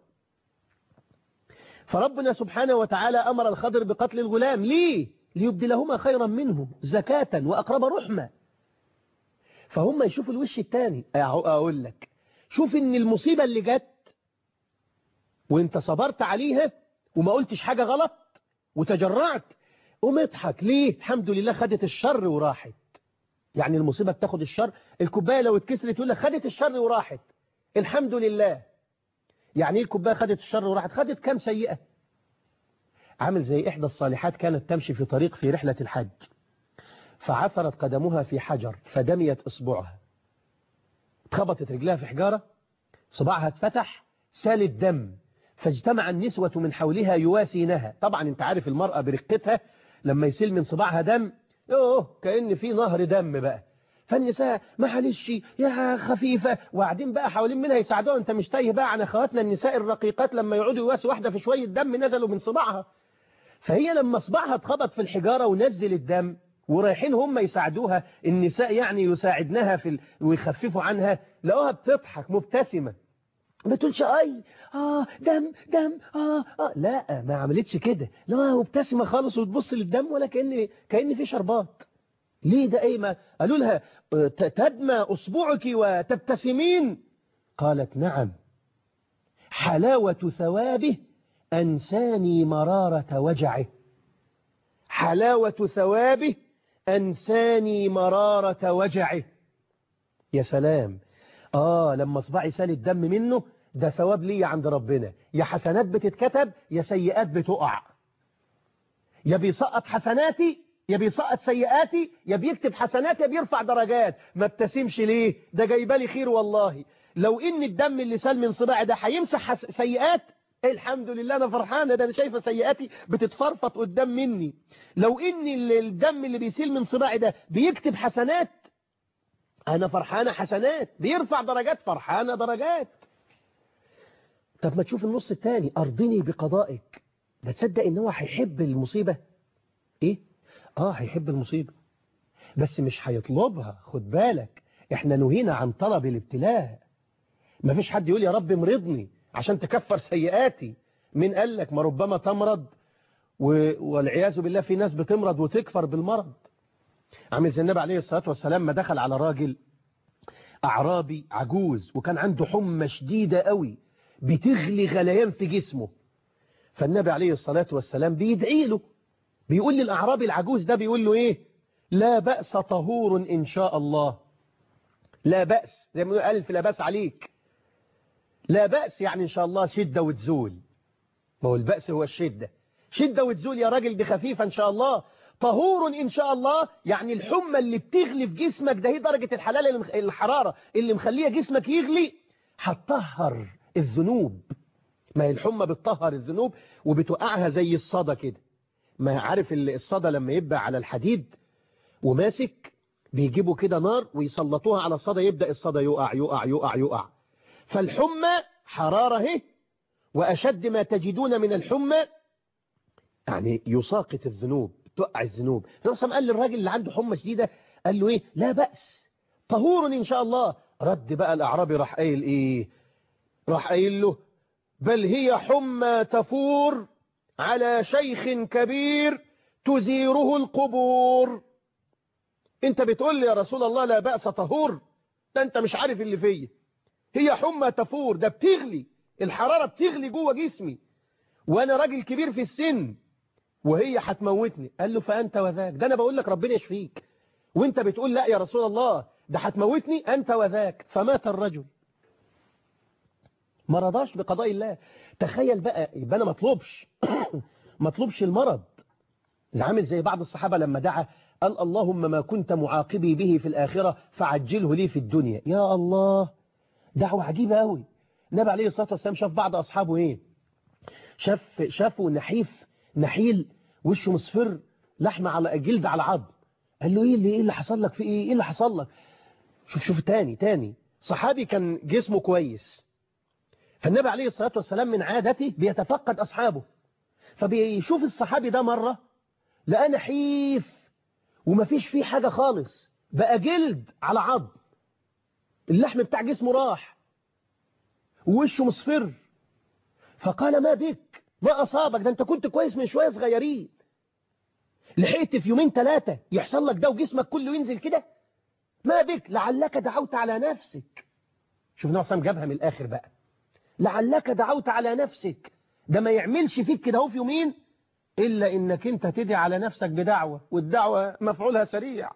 فربنا سبحانه وتعالى أمر الخضر بقتل الغلام ليه؟ ليبدلهما خيرا منه زكاة وأقرب رحمة فهم يشوفوا الوش الثاني أقول لك شوف إن المصيبة اللي جت وانت صبرت عليها وما قلتش حاجة غلط وتجرعت قوم اضحك ليه الحمد لله خدت الشر وراحت يعني المصيبة بتاخد الشر الكوباية لو اتكسرت يقول لك خدت الشر وراحت الحمد لله يعني ايه الكوباية خدت الشر وراحت خدت كام سيئة عامل زي إحدى الصالحات كانت تمشي في طريق في رحلة الحج فعثرت قدمها في حجر فدميت إصبعها اتخبطت رجلها في حجارة صباعها اتفتح سال الدم فاجتمع النسوة من حولها يواسينها طبعا انت عارف المرأة برقتها لما يسيل من صباعها دم يوه كأن في نهر دم بقى فالنساء معلش يا خفيفة وقاعدين بقى حوالين منها يساعدوها انت مش تايه بقى عن اخواتنا النساء الرقيقات لما يقعدوا يواسوا واحدة في شوية دم نزلوا من صباعها فهي لما صباعها اتخبط في الحجارة ونزل الدم ورايحين هم يساعدوها النساء يعني يساعدنها في ال... ويخففوا عنها لقوها بتضحك مبتسمة ما تقولش اي اه دم دم اه اه لا ما عملتش كده لا مبتسمة خالص وتبص للدم ولا كأن كأن في شربات ليه ده ايه ما قالوا لها تدمى اصبعك وتبتسمين قالت نعم حلاوة ثوابه أنساني مرارة وجعه حلاوة ثوابه أنساني مرارة وجعه يا سلام آه لما صباعي سال الدم منه ده ثواب لي عند ربنا يا حسنات بتتكتب يا سيئات بتقع يا بيسقط حسناتي يا بيسقط سيئاتي يا بيكتب حسنات يا بيرفع درجات ما ابتسمش ليه ده جايبالي خير والله لو ان الدم اللي سال من صباعي ده هيمسح سيئات الحمد لله انا فرحانه ده انا شايفه سيئاتي بتتفرفط قدام مني لو ان الدم اللي بيسيل من صباعي ده بيكتب حسنات انا فرحانه حسنات بيرفع درجات فرحانه درجات طب ما تشوف النص الثاني ارضني بقضائك ده تصدق ان هو هيحب المصيبه ايه اه هيحب المصيبه بس مش هيطلبها خد بالك احنا نهينا عن طلب الابتلاء ما فيش حد يقول يا رب امرضني عشان تكفر سيئاتي من قال لك ما ربما تمرض و... والعياذ بالله في ناس بتمرض وتكفر بالمرض عامل زي النبي عليه الصلاة والسلام ما دخل على راجل أعرابي عجوز وكان عنده حمى شديدة قوي بتغلي غليان في جسمه فالنبي عليه الصلاة والسلام بيدعي له بيقول للأعرابي العجوز ده بيقول له إيه لا بأس طهور إن شاء الله لا بأس زي ما قال في لا بأس عليك لا بأس يعني إن شاء الله شدة وتزول ما هو البأس هو الشدة شدة وتزول يا راجل بخفيفة إن شاء الله طهور إن شاء الله يعني الحمى اللي بتغلي في جسمك ده هي درجة الحلال الحرارة اللي مخليه جسمك يغلي هتطهر الذنوب ما هي الحمى بتطهر الذنوب وبتوقعها زي الصدى كده ما عارف الصدى لما يبقى على الحديد وماسك بيجيبوا كده نار ويسلطوها على الصدى يبدأ الصدى يقع يقع يقع يقع فالحمى حرارة اهي وأشد ما تجدون من الحمى يعني يساقط الذنوب توقع الذنوب رسم قال للراجل اللي عنده حمى شديدة قال له ايه لا بأس طهور ان شاء الله رد بقى الاعرابي راح قايل ايه راح قايل له بل هي حمى تفور على شيخ كبير تزيره القبور انت بتقول لي يا رسول الله لا بأس طهور ده انت مش عارف اللي فيا هي حمى تفور ده بتغلي الحرارة بتغلي جوه جسمي وانا راجل كبير في السن وهي هتموتني قال له فأنت وذاك ده أنا بقول لك ربنا يشفيك وانت بتقول لا يا رسول الله ده هتموتني أنت وذاك فمات الرجل ما رضاش بقضاء الله تخيل بقى يبقى أنا مطلوبش مطلوبش المرض عامل زي بعض الصحابة لما دعا قال اللهم ما كنت معاقبي به في الآخرة فعجله لي في الدنيا يا الله دعوة عجيبة قوي النبي عليه الصلاة والسلام شاف بعض أصحابه إيه شاف شافوا نحيف نحيل وشه مصفر لحمة على جلد على عظم قال له ايه اللي ايه اللي حصل لك في ايه ايه اللي حصل لك شوف شوف تاني تاني صحابي كان جسمه كويس فالنبي عليه الصلاة والسلام من عادته بيتفقد أصحابه فبيشوف الصحابي ده مرة لقى نحيف ومفيش فيه حاجة خالص بقى جلد على عظم اللحم بتاع جسمه راح ووشه مصفر فقال ما بك ما أصابك ده أنت كنت كويس من شوية صغيرين لحقت في يومين ثلاثة يحصل لك ده وجسمك كله ينزل كده ما بك لعلك دعوت على نفسك شوف نعصم جابها من الآخر بقى لعلك دعوت على نفسك ده ما يعملش فيك كده هو في يومين إلا إنك أنت تدعي على نفسك بدعوة والدعوة مفعولها سريع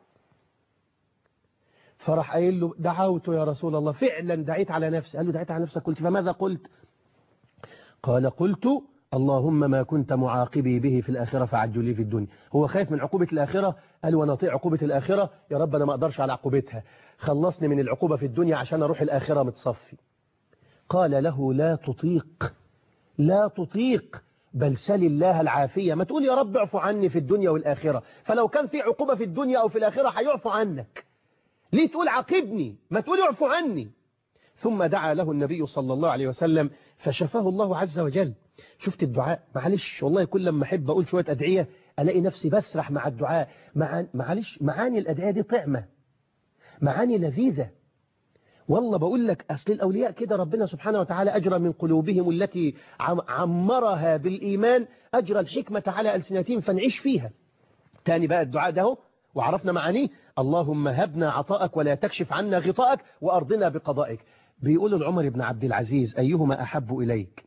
فراح قايل له دعوت يا رسول الله فعلا دعيت على نفسي قال له دعيت على نفسك قلت فماذا قلت قال قلت اللهم ما كنت معاقبي به في الآخرة فعجل لي في الدنيا هو خايف من عقوبة الآخرة قال وانا اطيع عقوبة الآخرة يا رب أنا ما أقدرش على عقوبتها خلصني من العقوبة في الدنيا عشان أروح الآخرة متصفي قال له لا تطيق لا تطيق بل سل الله العافية ما تقول يا رب اعفو عني في الدنيا والآخرة فلو كان في عقوبة في الدنيا أو في الآخرة هيعفو عنك ليه تقول عاقبني ما تقول اعفو عني ثم دعا له النبي صلى الله عليه وسلم فشفاه الله عز وجل شفت الدعاء معلش والله كل لما أحب أقول شوية أدعية ألاقي نفسي بسرح مع الدعاء مع... معلش معاني الأدعية دي طعمة معاني لذيذة والله بقول لك أصل الأولياء كده ربنا سبحانه وتعالى أجرى من قلوبهم التي عم... عمرها بالإيمان أجرى الحكمة على ألسنتهم فنعيش فيها تاني بقى الدعاء ده وعرفنا معانيه اللهم هبنا عطاءك ولا تكشف عنا غطاءك وأرضنا بقضائك بيقول العمر بن عبد العزيز أيهما أحب إليك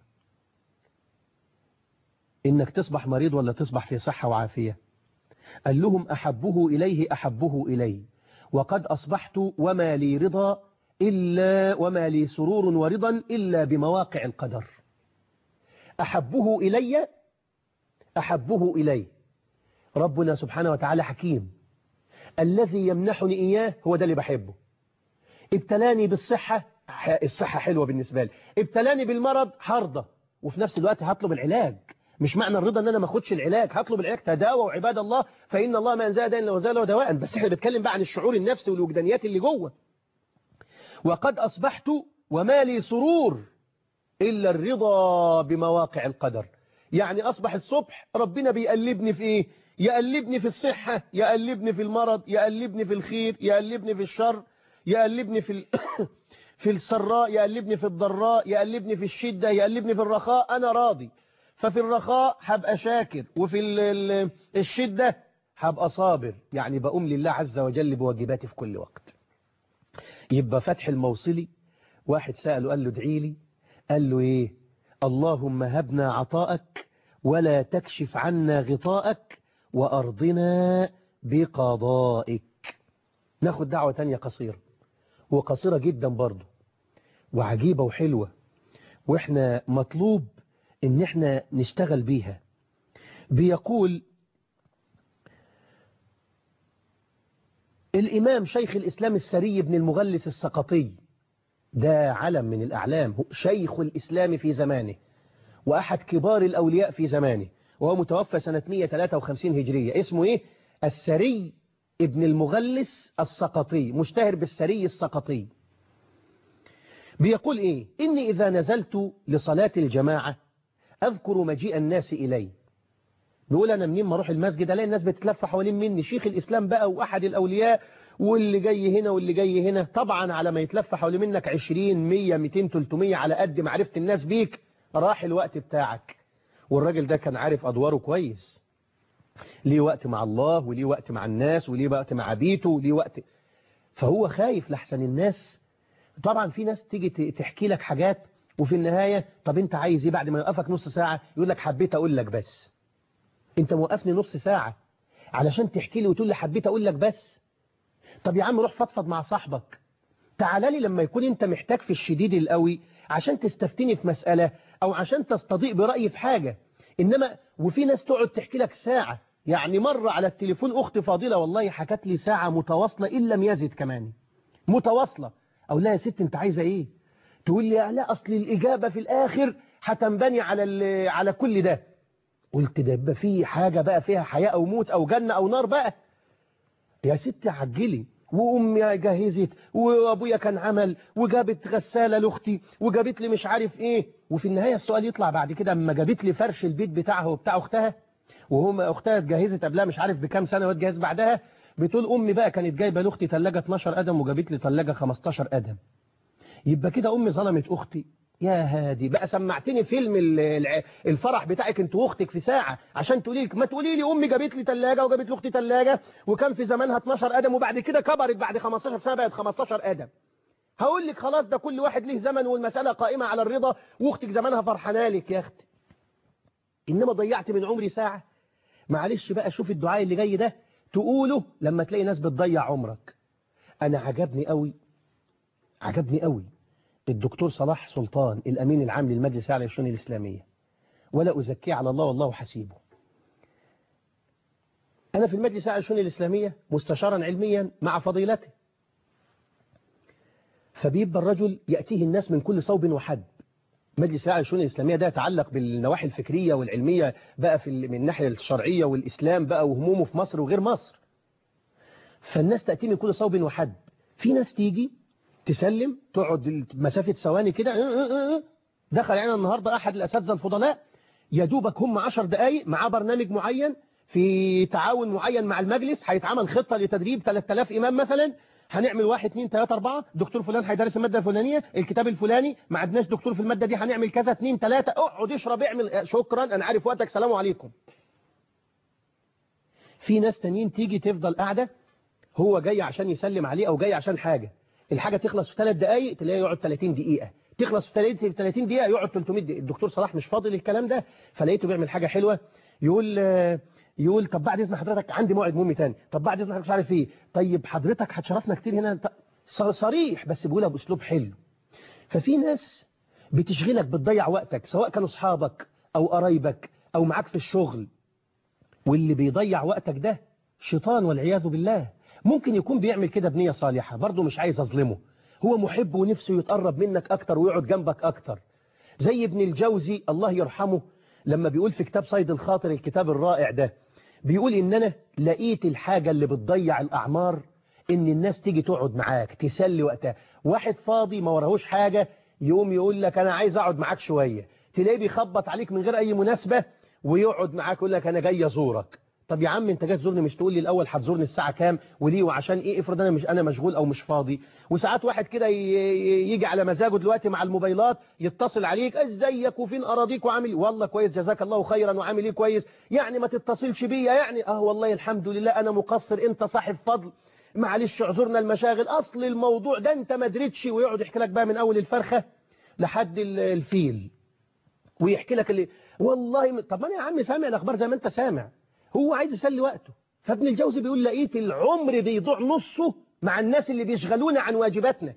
إنك تصبح مريض ولا تصبح في صحة وعافية قال لهم أحبه إليه أحبه إلي وقد أصبحت وما لي رضا إلا وما لي سرور ورضا إلا بمواقع القدر أحبه إلي أحبه إلي ربنا سبحانه وتعالى حكيم الذي يمنحني إياه هو ده اللي بحبه ابتلاني بالصحة الصحة حلوة بالنسبة لي ابتلاني بالمرض حرضة وفي نفس الوقت هطلب العلاج مش معنى الرضا ان انا ما اخدش العلاج هطلب العلاج تداوى عباد الله فإن الله ما زاد إلا وزاله دواء بس احنا بنتكلم بقى عن الشعور النفسي والوجدانيات اللي جوه وقد أصبحت وما لي سرور إلا الرضا بمواقع القدر يعني أصبح الصبح ربنا بيقلبني في إيه يقلبني في الصحة يقلبني في المرض يقلبني في الخير يقلبني في الشر يقلبني في ال... في السراء يقلبني في الضراء يقلبني في الشدة يقلبني في الرخاء أنا راضي ففي الرخاء هبقى شاكر وفي ال... الشدة هبقى صابر يعني بقوم لله عز وجل بواجباتي في كل وقت يبقى فتح الموصلي واحد سأله قال له ادعي لي قال له ايه اللهم هبنا عطاءك ولا تكشف عنا غطاءك وأرضنا بقضائك ناخد دعوة تانية قصيرة وقصيرة جدا برضو وعجيبة وحلوة واحنا مطلوب ان احنا نشتغل بيها بيقول الإمام شيخ الإسلام السري بن المغلس السقطي ده علم من الأعلام شيخ الإسلام في زمانه وأحد كبار الأولياء في زمانه وهو متوفى سنة 153 هجرية اسمه إيه؟ السري ابن المغلس السقطي مشتهر بالسري السقطي بيقول إيه إني إذا نزلت لصلاة الجماعة أذكر مجيء الناس إلي بيقول أنا منين ما أروح المسجد ألاقي الناس بتتلف حوالين مني شيخ الإسلام بقى وأحد الأولياء واللي جاي هنا واللي جاي هنا طبعا على ما يتلف حوالين منك 20 100 200 300 على قد معرفة الناس بيك راح الوقت بتاعك والراجل ده كان عارف أدواره كويس ليه وقت مع الله وليه وقت مع الناس وليه وقت مع بيته وليه وقت فهو خايف لحسن الناس طبعا في ناس تيجي تحكي لك حاجات وفي النهاية طب انت عايز ايه بعد ما يوقفك نص ساعة يقول لك حبيت اقول لك بس انت موقفني نص ساعة علشان تحكي لي وتقول لي حبيت اقول لك بس طب يا عم روح فضفض مع صاحبك تعال لي لما يكون انت محتاج في الشديد القوي عشان تستفتني في مسألة او عشان تستضيء برأيي في حاجة انما وفي ناس تقعد تحكي لك ساعة يعني مرة على التليفون اختي فاضلة والله حكت لي ساعة متواصلة ان لم يزد كمان متواصلة او لا يا ست انت عايزة ايه تقول لي لا اصل الاجابة في الاخر هتنبني على على كل ده قلت ده يبقى في حاجة بقى فيها حياة او موت او جنة او نار بقى يا ست عجلي وامي جهزت وابويا كان عمل وجابت غسالة لاختي وجابت لي مش عارف ايه وفي النهاية السؤال يطلع بعد كده اما جابت لي فرش البيت بتاعها وبتاع اختها وهم اختها اتجهزت قبلها مش عارف بكام سنة واتجهز بعدها بتقول امي بقى كانت جايبه لاختي ثلاجه 12 قدم وجابت لي ثلاجه 15 قدم يبقى كده امي ظلمت اختي يا هادي بقى سمعتني فيلم الفرح بتاعك انت واختك في ساعة عشان تقولي لك ما تقولي لي امي جابت لي ثلاجه وجابت لاختي ثلاجه وكان في زمانها 12 قدم وبعد كده كبرت بعد 15 سنه بقت 15 قدم هقول لك خلاص ده كل واحد له زمن والمسألة قائمة على الرضا واختك زمانها فرحانه لك يا اختي انما ضيعت من عمري ساعة معلش بقى شوف الدعاء اللي جاي ده تقوله لما تلاقي ناس بتضيع عمرك انا عجبني قوي عجبني قوي الدكتور صلاح سلطان الأمين العام للمجلس الأعلى للشؤون الإسلامية ولا أزكيه على الله والله حسيبه أنا في المجلس الأعلى للشؤون الإسلامية مستشارا علميا مع فضيلته فبيبقى الرجل يأتيه الناس من كل صوب وحد مجلس الأعلى للشؤون الإسلامية ده يتعلق بالنواحي الفكرية والعلمية بقى في من الناحية الشرعية والإسلام بقى وهمومه في مصر وغير مصر فالناس تأتي من كل صوب وحد في ناس تيجي تسلم تقعد مسافة ثواني كده دخل يعني النهاردة أحد الأساتذة الفضلاء يا دوبك هم 10 دقايق معاه برنامج معين في تعاون معين مع المجلس هيتعمل خطة لتدريب 3000 إمام مثلا هنعمل واحد اثنين ثلاثة أربعة دكتور فلان هيدرس المادة الفلانية الكتاب الفلاني ما عندناش دكتور في المادة دي هنعمل كذا اثنين ثلاثة اقعد اشرب اعمل شكرا أنا عارف وقتك سلام عليكم في ناس تانيين تيجي تفضل قاعدة هو جاي عشان يسلم عليه أو جاي عشان حاجة الحاجة تخلص في ثلاث دقايق تلاقيه يقعد 30 دقيقة تخلص في 30 دقيقة يقعد 300 دقيقة الدكتور صلاح مش فاضي للكلام ده فلقيته بيعمل حاجة حلوة يقول يقول طب بعد اذن حضرتك عندي موعد مهم تاني طب بعد اذن حضرتك مش عارف ايه طيب حضرتك هتشرفنا كتير هنا صريح بس بيقولها باسلوب حلو ففي ناس بتشغلك بتضيع وقتك سواء كانوا اصحابك او قرايبك او معاك في الشغل واللي بيضيع وقتك ده شيطان والعياذ بالله ممكن يكون بيعمل كده بنية صالحة برضه مش عايز اظلمه هو محب ونفسه يتقرب منك اكتر ويقعد جنبك اكتر زي ابن الجوزي الله يرحمه لما بيقول في كتاب صيد الخاطر الكتاب الرائع ده بيقول ان انا لقيت الحاجة اللي بتضيع الاعمار ان الناس تيجي تقعد معاك تسلي وقتها واحد فاضي ما وراهوش حاجة يقوم يقول لك انا عايز اقعد معاك شوية تلاقيه بيخبط عليك من غير اي مناسبة ويقعد معاك يقول لك انا جاي ازورك طب يا عم انت جاي تزورني مش تقول لي الاول هتزورني الساعه كام وليه وعشان ايه افرض انا مش انا مشغول او مش فاضي وساعات واحد كده يجي على مزاجه دلوقتي مع الموبايلات يتصل عليك ازيك وفين اراضيك وعامل والله كويس جزاك الله خيرا وعامل ايه كويس يعني ما تتصلش بيا يعني اه والله الحمد لله انا مقصر انت صاحب فضل معلش اعذرنا المشاغل اصل الموضوع ده انت ما دريتش ويقعد يحكي لك بقى من اول الفرخه لحد الفيل ويحكي لك اللي والله طب ما انا يا عم سامع الاخبار زي ما انت سامع هو عايز يسلي وقته فابن الجوزي بيقول لقيت العمر بيضيع نصه مع الناس اللي بيشغلونا عن واجباتنا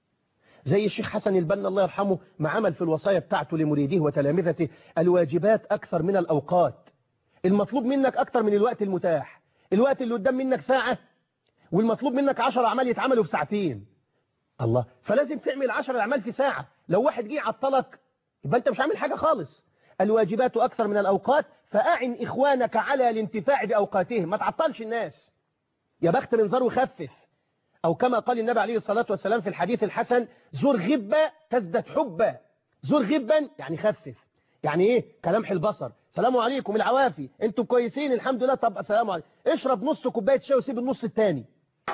زي الشيخ حسن البنا الله يرحمه ما عمل في الوصايا بتاعته لمريديه وتلامذته الواجبات أكثر من الأوقات المطلوب منك أكثر من الوقت المتاح الوقت اللي قدام منك ساعة والمطلوب منك عشر أعمال يتعملوا في ساعتين الله فلازم تعمل عشر أعمال في ساعة لو واحد جه عطلك يبقى أنت مش عامل حاجة خالص الواجبات أكثر من الأوقات فأعن إخوانك على الانتفاع بأوقاتهم ما تعطلش الناس يا بخت من زار وخفف أو كما قال النبي عليه الصلاة والسلام في الحديث الحسن زور غبة تزدد حبة زور غبا يعني خفف يعني ايه كلامح البصر سلام عليكم العوافي انتوا كويسين الحمد لله طب السلام عليكم اشرب نص كوبايه شاي وسيب النص الثاني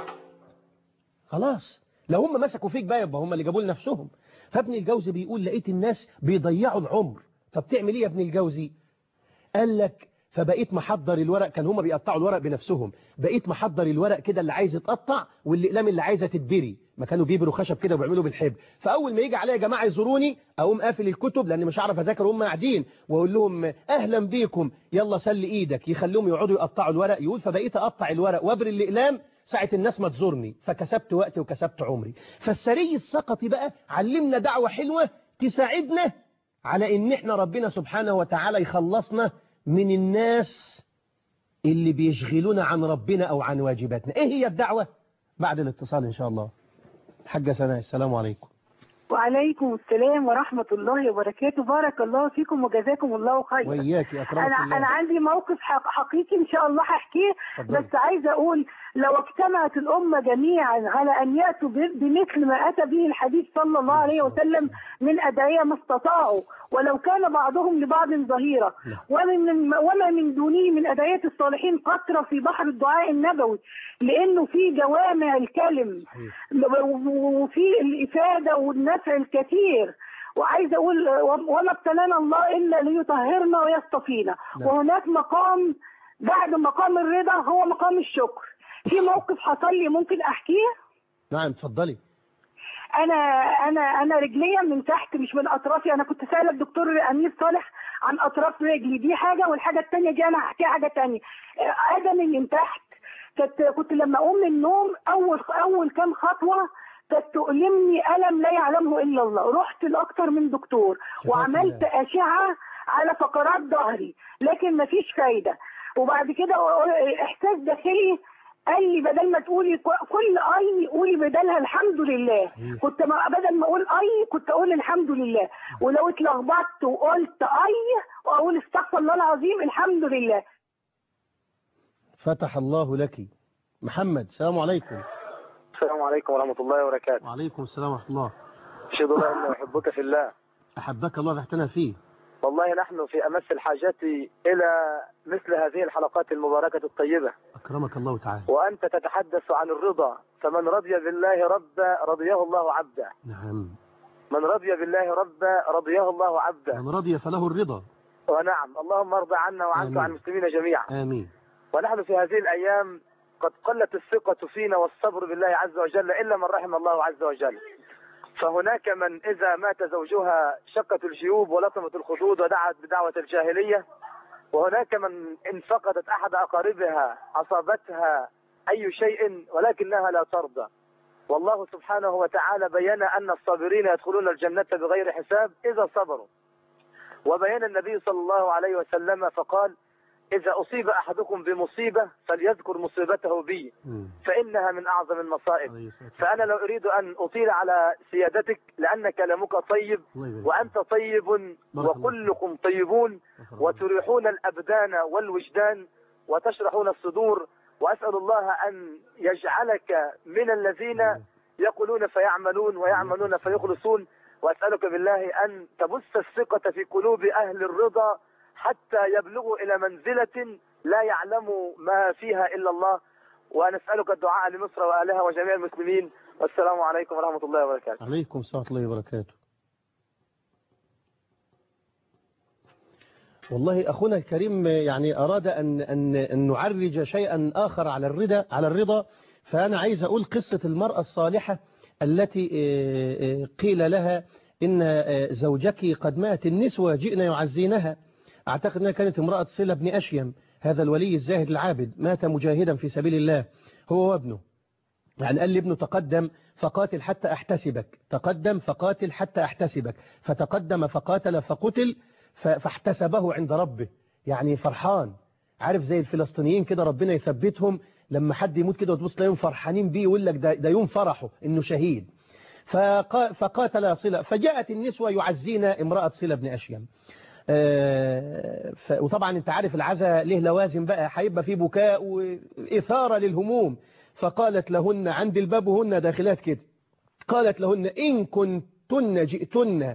خلاص لو هم مسكوا فيك بقى يبقى هم اللي جابوا لنفسهم فابن الجوزي بيقول لقيت الناس بيضيعوا العمر طب تعمل ايه يا ابن الجوزي قال لك فبقيت محضر الورق كان هما بيقطعوا الورق بنفسهم بقيت محضر الورق كده اللي عايز يتقطع والاقلام اللي عايزه تتبري ما كانوا بيبروا خشب كده وبيعملوا بالحب فاول ما يجي عليا يا جماعه يزوروني اقوم قافل الكتب لان مش هعرف اذاكر وهم قاعدين واقول لهم اهلا بيكم يلا سل ايدك يخليهم يقعدوا يقطعوا الورق يقول فبقيت اقطع الورق وابري الاقلام ساعة الناس ما تزورني فكسبت وقتي وكسبت عمري فالسري السقطي بقى علمنا دعوة حلوة تساعدنا على ان احنا ربنا سبحانه وتعالى يخلصنا من الناس اللي بيشغلونا عن ربنا او عن واجباتنا ايه هي الدعوة بعد الاتصال ان شاء الله حاجة سناء السلام عليكم وعليكم السلام ورحمة الله وبركاته بارك الله فيكم وجزاكم الله خيرا وإياك أكرمك أنا, الله أنا عندي موقف حق حقيقي إن شاء الله هحكيه اتفضلي. بس عايزة أقول لو اجتمعت الأمة جميعا على أن يأتوا ب- بمثل ما أتى به الحديث صلى الله عليه وسلم من أدعية ما استطاعوا ولو كان بعضهم لبعض ظهيرا ومن وما من دونه من أدعية الصالحين قطرة في بحر الدعاء النبوي لأنه في جوامع الكلم صحيح. وفي الإفادة والنفع الكثير وعايزه اقول وما ابتلانا الله الا ليطهرنا ويصطفينا نعم. وهناك مقام بعد مقام الرضا هو مقام الشكر في موقف حصل لي ممكن احكيه نعم اتفضلي انا انا انا رجليا من تحت مش من اطرافي انا كنت سائله الدكتور امير صالح عن اطراف رجلي دي حاجه والحاجه الثانيه دي انا هحكيها حاجه ثانيه ادمي من تحت كنت كنت لما اقوم من النوم اول اول كام خطوه كانت تؤلمني الم لا يعلمه الا الله رحت لاكتر من دكتور شفاك وعملت الله. اشعه على فقرات ظهري لكن مفيش فايده وبعد كده احساس داخلي قال لي بدل ما تقولي ك- كل اي قولي بدلها الحمد لله صحيح. كنت ما بدل ما اقول اي كنت اقول الحمد لله ولو اتلخبطت وقلت اي واقول استغفر الله العظيم الحمد لله فتح الله لك محمد السلام عليكم السلام عليكم ورحمة الله وبركاته وعليكم السلام ورحمة الله أشهد الله أني أحبك في الله أحبك الله فاحتنا فيه والله نحن في أمس الحاجة إلى مثل هذه الحلقات المباركة الطيبة أكرمك الله تعالى وأنت تتحدث عن الرضا فمن رضي بالله ربا رضيه الله عبدا نعم من رضي بالله ربا رضيه الله عبدا من رضي فله الرضا ونعم اللهم ارضى عنا وعنك آمين. وعن المسلمين جميعا آمين ونحن في هذه الأيام قد قلت الثقة فينا والصبر بالله عز وجل إلا من رحم الله عز وجل فهناك من إذا مات زوجها شقت الجيوب ولطمت الخدود ودعت بدعوة الجاهلية وهناك من إن فقدت أحد أقاربها أصابتها أي شيء ولكنها لا ترضى والله سبحانه وتعالى بين أن الصابرين يدخلون الجنة بغير حساب إذا صبروا وبين النبي صلى الله عليه وسلم فقال إذا أصيب أحدكم بمصيبة فليذكر مصيبته بي مم. فإنها من أعظم المصائب عليه الصلاة فأنا لا أريد أن أطيل على سيادتك لأن كلامك طيب الله يبارك وأنت طيب بارك الله. وكلكم طيبون غفر الله. وتريحون الأبدان والوجدان وتشرحون الصدور وأسأل الله أن يجعلك من الذين يقولون فيعملون ويعملون فيخلصون وأسألك بالله أن تبث الثقة في قلوب أهل الرضا حتى يبلغوا إلى منزلة لا يعلم ما فيها إلا الله ونسألك الدعاء لمصر وأهلها وجميع المسلمين والسلام عليكم ورحمة الله وبركاته عليكم السلام ورحمة الله وبركاته والله أخونا الكريم يعني أراد أن, أن, أن نعرج شيئا آخر على الرضا على الرضا فأنا عايز أقول قصة المرأة الصالحة التي آه، آه، قيل لها إن آه، زوجك قد مات النسوة جئنا يعزينها أعتقد أنها كانت امرأة صلة بن أشيم هذا الولي الزاهد العابد مات مجاهدا في سبيل الله هو وابنه يعني قال لابنه تقدم فقاتل حتى أحتسبك تقدم فقاتل حتى أحتسبك فتقدم فقاتل فقتل ف- فاحتسبه عند ربه يعني فرحان عارف زي الفلسطينيين كده ربنا يثبتهم لما حد يموت كده وتبص تلاقيهم فرحانين بيه يقول لك ده, ده يوم فرحه انه شهيد فقا فقاتل صلة فجاءت النسوة يعزين امرأة صلة بن أشيم آه، ف... وطبعا انت عارف العزاء له لوازم بقى هيبقى فيه بكاء وإثارة للهموم فقالت لهن عند الباب وهن داخلات كده قالت لهن إن كنتن جئتن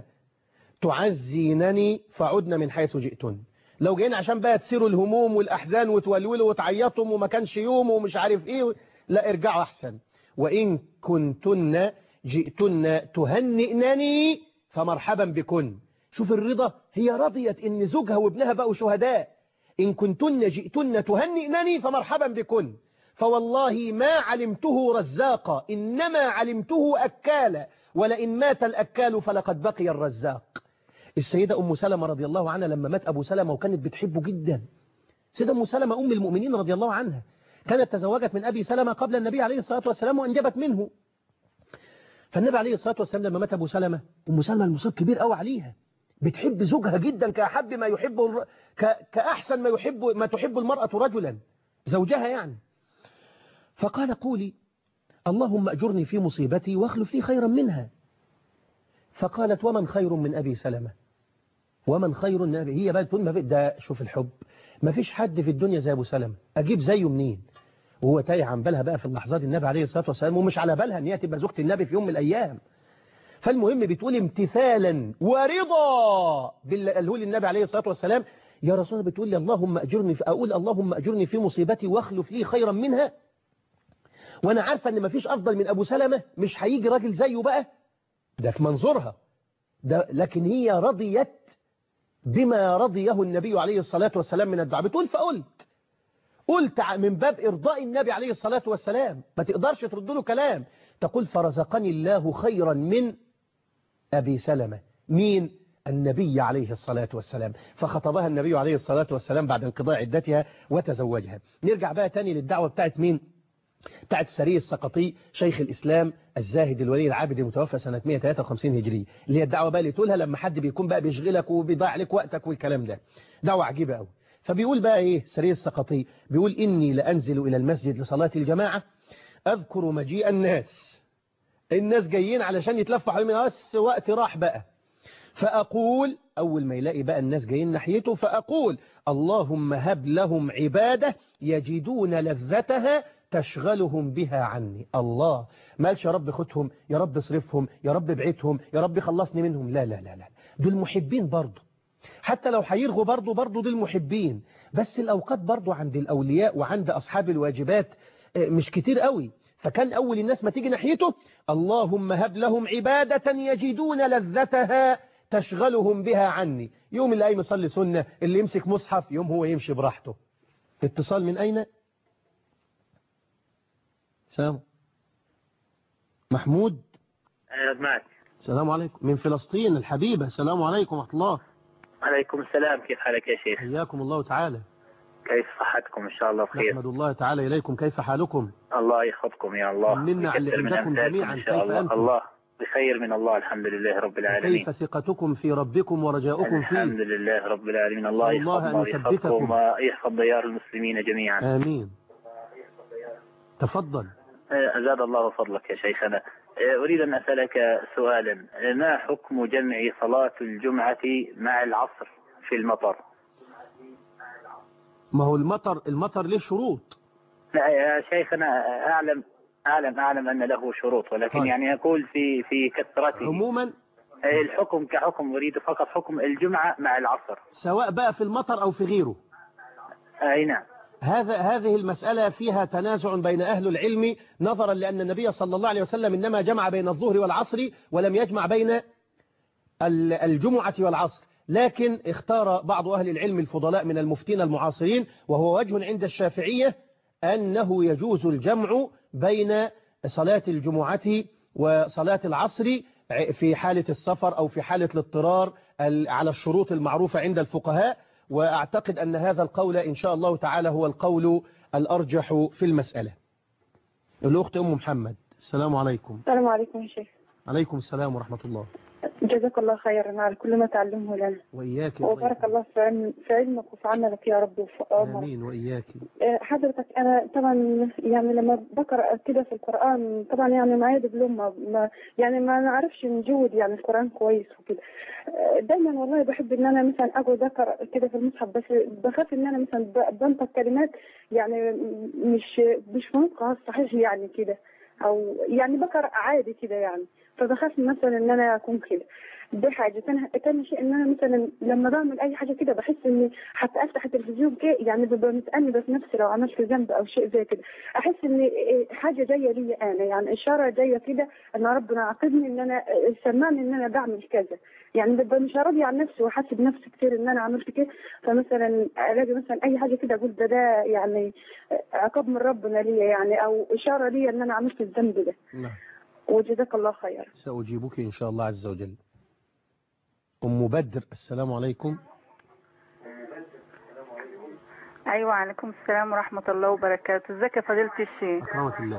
تعزينني فعدن من حيث جئتن لو جايين عشان بقى تسيروا الهموم والأحزان وتولولوا وتعيطوا وما كانش يوم ومش عارف إيه لا ارجعوا أحسن وإن كنتن جئتن تهنئنني فمرحبا بكن شوف الرضا هي رضيت إن زوجها وابنها بقوا شهداء إن كنتن جئتن تهنئنني فمرحبا بكن فوالله ما علمته رزاقا إنما علمته أكالا ولئن مات الأكال فلقد بقي الرزاق السيدة أم سلمة رضي الله عنها لما مات أبو سلمة وكانت بتحبه جدا سيدة أم سلمة أم المؤمنين رضي الله عنها كانت تزوجت من أبي سلمة قبل النبي عليه الصلاة والسلام وأنجبت منه فالنبي عليه الصلاة والسلام لما مات أبو سلمة أم سلمة المصاب كبير قوي عليها بتحب زوجها جدا كأحب ما يحبه الر... ك... كأحسن ما يحب ما تحب المرأة رجلا زوجها يعني فقال قولي اللهم أجرني في مصيبتي واخلف لي خيرا منها فقالت ومن خير من أبي سلمة ومن خير من أبي هي بقى تقول ما في ده شوف الحب ما فيش حد في الدنيا زي أبو سلمة أجيب زيه منين وهو تايه عن بالها بقى في اللحظات النبي عليه الصلاة والسلام ومش على بالها ان هي تبقى زوجة النبي في يوم من الأيام فالمهم بتقول امتثالا ورضا باللي قاله لي النبي عليه الصلاة والسلام يا رسول الله بتقول لي اللهم أجرني في أقول اللهم أجرني في مصيبتي واخلف لي خيرا منها وأنا عارفة أن مفيش أفضل من أبو سلمة مش هيجي راجل زيه بقى ده في منظورها ده لكن هي رضيت بما رضيه النبي عليه الصلاة والسلام من الدعاء بتقول فقلت قلت من باب إرضاء النبي عليه الصلاة والسلام ما تقدرش ترد له كلام تقول فرزقني الله خيرا من أبي سلمة مين النبي عليه الصلاة والسلام فخطبها النبي عليه الصلاة والسلام بعد انقضاء عدتها وتزوجها نرجع بقى تاني للدعوة بتاعت مين بتاعت السري السقطي شيخ الإسلام الزاهد الولي العابد المتوفى سنة 153 هجري اللي هي الدعوة بقى اللي تقولها لما حد بيكون بقى بيشغلك وبيضيع عليك وقتك والكلام ده دعوة عجيبة قوي فبيقول بقى ايه سري السقطي بيقول إني لأنزل إلى المسجد لصلاة الجماعة أذكر مجيء الناس الناس جايين علشان يتلفوا حوالين بس وقت راح بقى فأقول أول ما يلاقي بقى الناس جايين ناحيته فأقول اللهم هب لهم عبادة يجدون لذتها تشغلهم بها عني الله ما قالش يا رب خدهم يا رب اصرفهم يا رب ابعدهم يا رب خلصني منهم لا لا لا لا دول محبين برضه حتى لو هيرغوا برضه برضه دول محبين بس الأوقات برضه عند الأولياء وعند أصحاب الواجبات آه، مش كتير قوي فكان أول الناس ما تيجي ناحيته اللهم هب لهم عبادة يجدون لذتها تشغلهم بها عني يوم اللي قايم يصلي سنة اللي يمسك مصحف يوم هو يمشي براحته اتصال من أين سلام محمود أنا معك السلام عليكم من فلسطين الحبيبة السلام عليكم ورحمة الله عليكم السلام كيف حالك يا شيخ حياكم الله تعالى كيف صحتكم إن شاء الله بخير نحمد الله تعالى إليكم كيف حالكم الله يحفظكم يا الله طمنا على ويكثر من عندكم أمثالكم جميعاً. إن شاء كيف الله أنتم؟ الله بخير من الله الحمد لله رب العالمين كيف ثقتكم في ربكم ورجاؤكم الحمد فيه لله رب العالمين الله نسأل الله يحفظنا أن يثبتكم. ويحفظكم ويحفظ ديار المسلمين جميعا آمين تفضل آه، أزاد الله فضلك يا شيخنا آه، أريد أن أسألك سؤالا آه، ما حكم جمع صلاة الجمعة مع العصر في المطر ما هو المطر المطر له شروط لا يا شيخنا أعلم أعلم أعلم أن له شروط ولكن طيب. يعني أقول في في كثرته عموما الحكم كحكم أريد فقط حكم الجمعة مع العصر سواء بقى في المطر أو في غيره أي نعم هذا هذه المسألة فيها تنازع بين أهل العلم نظرا لأن النبي صلى الله عليه وسلم إنما جمع بين الظهر والعصر ولم يجمع بين ال- الجمعة والعصر لكن اختار بعض أهل العلم الفضلاء من المفتين المعاصرين وهو وجه عند الشافعية أنه يجوز الجمع بين صلاة الجمعة وصلاة العصر في حالة السفر أو في حالة الاضطرار ال- على الشروط المعروفة عند الفقهاء وأعتقد أن هذا القول إن شاء الله تعالى هو القول الأرجح في المسألة الأخت أم محمد السلام عليكم السلام عليكم يا شيخ عليكم السلام ورحمة الله جزاك الله خيرا على كل ما تعلمه لنا وإياك يا وبارك طيب. الله في علم- في علمك وفي عملك يا رب وفي عمرك آمين وإياك آه، حضرتك أنا طبعا يعني لما بقرأ كده في القرآن طبعا يعني معايا دبلومة ما يعني ما نعرفش نجود يعني القرآن كويس وكده آه، دايما والله بحب إن أنا مثلا أقعد أقرأ كده في المصحف بس بخاف إن أنا مثلا ب- بنطق كلمات يعني مش مش في نطقها الصحيح يعني كده أو يعني بقرأ عادي كده يعني فبخاف مثلا إن أنا أكون كده دي حاجة تاني تاني شيء ان انا مثلا لما بعمل اي حاجة كده بحس اني حتى افتح التلفزيون كده يعني ببقى متأنبة في نفسي لو عملت ذنب او شيء زي كده احس ان إيه حاجة جاية لي انا يعني اشارة جاية كده ان ربنا عاقبني ان انا إيه سمعني ان انا بعمل كذا يعني ببقى مش راضية عن نفسي وحاسب نفسي كتير ان انا عملت كده فمثلا الاقي مثلا اي حاجة كده اقول ده ده يعني عقاب من ربنا ليا يعني او اشارة ليا ان انا عملت الذنب ده نعم وجزاك الله خير سأجيبك إن شاء الله عز وجل أم بدر السلام عليكم ايوه عليكم السلام ورحمه الله وبركاته ازيك يا فضيله الشيخ أكرمك الله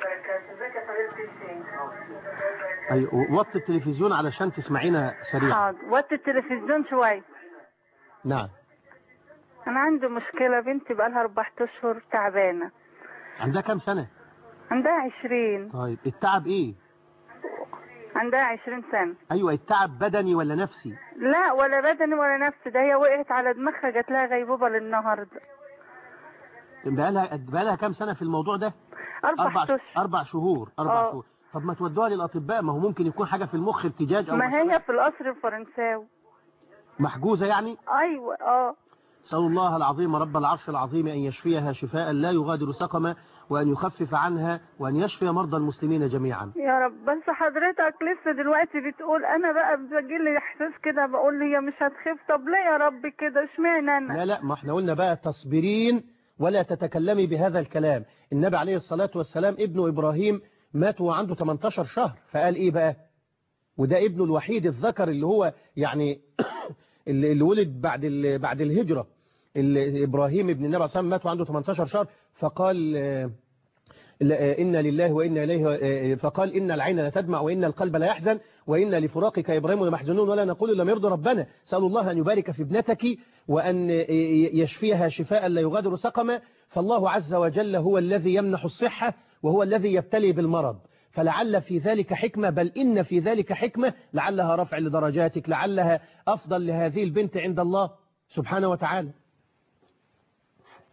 أي وطي التلفزيون علشان تسمعينا سريعا حاضر وطي التلفزيون شوي نعم انا عندي مشكله بنتي بقالها اربع اشهر تعبانه عندها كام سنة عندها عشرين طيب التعب إيه عندها عشرين سنه أيوة التعب بدني ولا نفسي لا ولا بدني ولا نفسي ده هي وقعت على دماغها جات لها غيبوبه للنهارده بقالها بقالها كام سنة في الموضوع ده اربع أربع اشهر أربع شهور أربع آه. شهور طب ما تودوها للأطباء ما هو ممكن يكون حاجة في المخ ارتجاج أو ما مثلاً هي في القصر الفرنساوي محجوزة يعني ايوه اه أسأل الله العظيم رب العرش العظيم أن يشفيها شفاء لا يغادر سقما وأن يخفف عنها وأن يشفي مرضى المسلمين جميعا يا رب بس حضرتك لسه دلوقتي بتقول انا بقى بيجيلي احساس كده بقول هي مش هتخف طب ليه يا رب كده اشمعنى انا لا لا ما احنا قلنا بقى تصبرين ولا تتكلمي بهذا الكلام النبي عليه الصلاة والسلام ابنه إبراهيم مات وعنده 18 شهر فقال إيه بقى وده ابنه الوحيد الذكر اللي هو يعني اللي اللي ولد بعد ال- بعد الهجرة اللي إبراهيم ابن النبي عليه الصلاة والسلام مات وعنده 18 شهر فقال آه، لا- آه، إن لله وإنا إليه آه، فقال إن العين لا تدمع وإن القلب لا يحزن وإن لفراقك يا إبراهيم لمحزنون ولا نقول لم يرضي ربنا سأل الله أن يبارك في ابنتك وأن آه، يشفيها شفاء لا يغادر سقما فالله عز وجل هو الذي يمنح الصحة وهو الذي يبتلي بالمرض فلعل في ذلك حكمة بل إن في ذلك حكمة لعلها رفع لدرجاتك لعلها أفضل لهذه البنت عند الله سبحانه وتعالى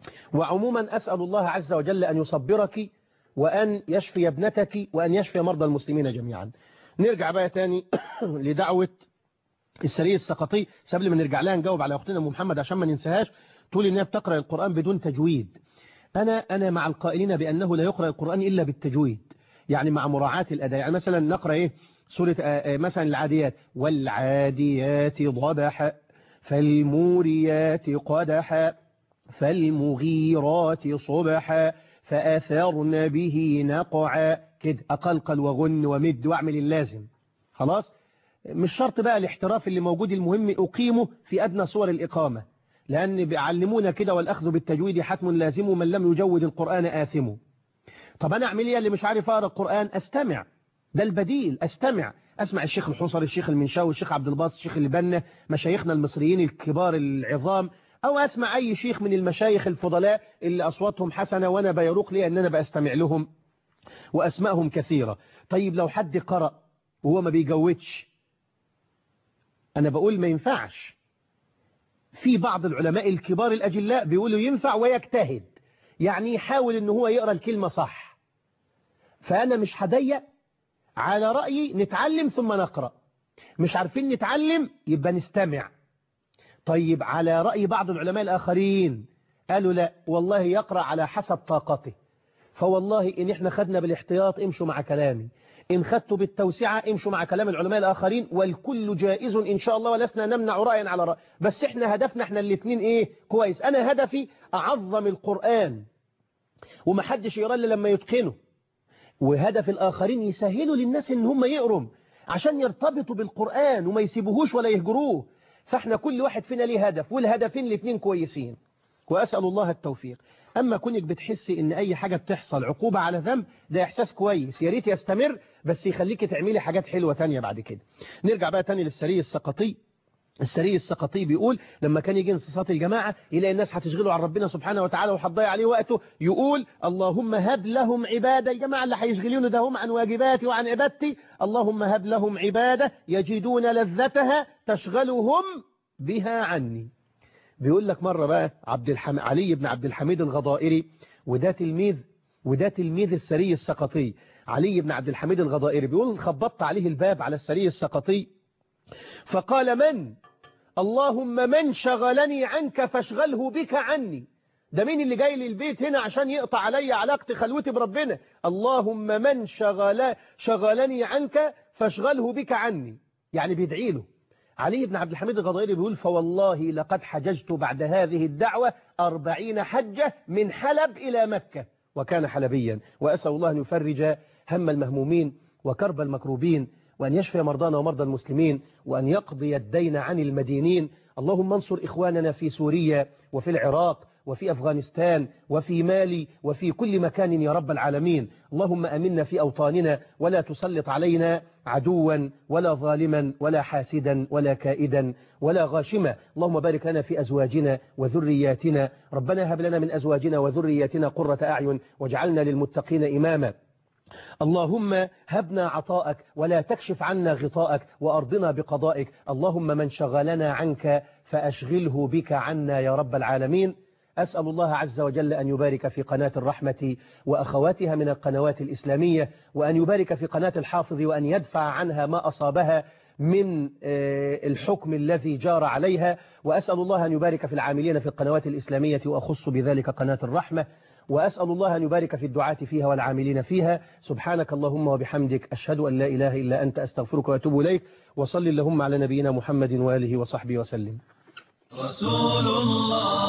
وعموما أسأل الله عز وجل أن يصبرك وأن يشفي ابنتك وأن يشفي مرضى المسلمين جميعا نرجع بقى تاني لدعوة السرية السقطي بس قبل ما نرجع لها نجاوب على أختنا أم محمد عشان ما ننساهاش تقول إنها بتقرأ القرآن بدون تجويد أنا أنا مع القائلين بأنه لا يقرأ القرآن إلا بالتجويد يعني مع مراعاة الأداء يعني مثلا نقرأ إيه سورة آه، آه، مثلا العاديات والعاديات ضبحا فالموريات قدحا فالمغيرات صبحا فأثرن به نقعا كده أقلقل وغن ومد واعمل اللازم خلاص مش شرط بقى الاحتراف اللي موجود المهم أقيمه في أدنى صور الإقامة لأن بيعلمونا كده والأخذ بالتجويد حتم لازم من لم يجود القرآن آثمه طب أنا أعمل إيه اللي مش عارف أقرأ القرآن أستمع ده البديل أستمع أسمع الشيخ الحصري الشيخ المنشاوي الشيخ عبد الباسط الشيخ البنا مشايخنا المصريين الكبار العظام أو أسمع أي شيخ من المشايخ الفضلاء اللي أصواتهم حسنة وأنا بيروق لي أن أنا بأستمع لهم وأسمائهم كثيرة طيب لو حد قرأ وهو ما بيجودش أنا بقول ما ينفعش في بعض العلماء الكبار الأجلاء بيقولوا ينفع ويجتهد يعني يحاول ان هو يقرأ الكلمة صح فأنا مش هضيق على رأيي نتعلم ثم نقرأ مش عارفين نتعلم يبقى نستمع طيب على رأي بعض العلماء الآخرين قالوا لا والله يقرأ على حسب طاقته فوالله إن إحنا خدنا بالاحتياط امشوا مع كلامي إن خدتوا بالتوسعة امشوا مع كلام العلماء الآخرين والكل جائز إن شاء الله ولسنا نمنع رأيا على رأي بس إحنا هدفنا إحنا الاثنين إيه كويس أنا هدفي أعظم القرآن ومحدش يقرأ إلا لما يتقنه وهدف الآخرين يسهلوا للناس إن هم يقروا عشان يرتبطوا بالقرآن وما يسيبوهوش ولا يهجروه فاحنا كل واحد فينا ليه هدف والهدفين الاثنين كويسين وأسأل الله التوفيق أما كونك بتحسي إن أي حاجة بتحصل عقوبة على ذنب ده إحساس كويس يا ريت يستمر بس يخليك تعملي حاجات حلوة تانية بعد كده نرجع بقى تاني للسري السقطي السري السقطي بيقول لما كان يجي انصاصات الجماعة يلاقي الناس هتشغله عن ربنا سبحانه وتعالى وهتضيع عليه وقته يقول اللهم هب لهم عبادة الجماعة اللي هيشغلونه ده هم عن واجباتي وعن عبادتي اللهم هب لهم عبادة يجدون لذتها تشغلهم بها عني بيقول لك مرة بقى عبد الحم... علي بن عبد الحميد الغضائري وده تلميذ وده تلميذ السري السقطي علي بن عبد الحميد الغضائري بيقول خبطت عليه الباب على السري السقطي فقال من اللهم من شغلني عنك فاشغله بك عني ده مين اللي جاي لي البيت هنا عشان يقطع علي علاقتي خلوتي بربنا اللهم من شغل شغلني عنك فاشغله بك عني يعني بيدعي له علي بن عبد الحميد الغضيري بيقول فوالله لقد حججت بعد هذه الدعوة أربعين حجة من حلب إلى مكة وكان حلبيا وأسأل الله أن يفرج هم المهمومين وكرب المكروبين وأن يشفي مرضانا ومرضى المسلمين وأن يقضي الدين عن المدينين اللهم انصر إخواننا في سوريا وفي العراق وفي أفغانستان وفي مالي وفي كل مكان يا رب العالمين اللهم أمنا في أوطاننا ولا تسلط علينا عدوا ولا ظالما ولا حاسدا ولا كائدا ولا غاشما اللهم بارك لنا في أزواجنا وذرياتنا ربنا هب لنا من أزواجنا وذرياتنا قرة أعين واجعلنا للمتقين إماما اللهم هبنا عطاءك ولا تكشف عنا غطاءك وأرضنا بقضائك اللهم من شغلنا عنك فأشغله بك عنا يا رب العالمين أسأل الله عز وجل أن يبارك في قناة الرحمة وأخواتها من القنوات الإسلامية وأن يبارك في قناة الحافظ وأن يدفع عنها ما أصابها من الحكم الذي جار عليها وأسأل الله أن يبارك في العاملين في القنوات الإسلامية وأخص بذلك قناة الرحمة وأسأل الله أن يبارك في الدعاة فيها والعاملين فيها سبحانك اللهم وبحمدك أشهد أن لا إله إلا أنت أستغفرك وأتوب إليك وصل اللهم على نبينا محمد وآله وصحبه وسلم رسول الله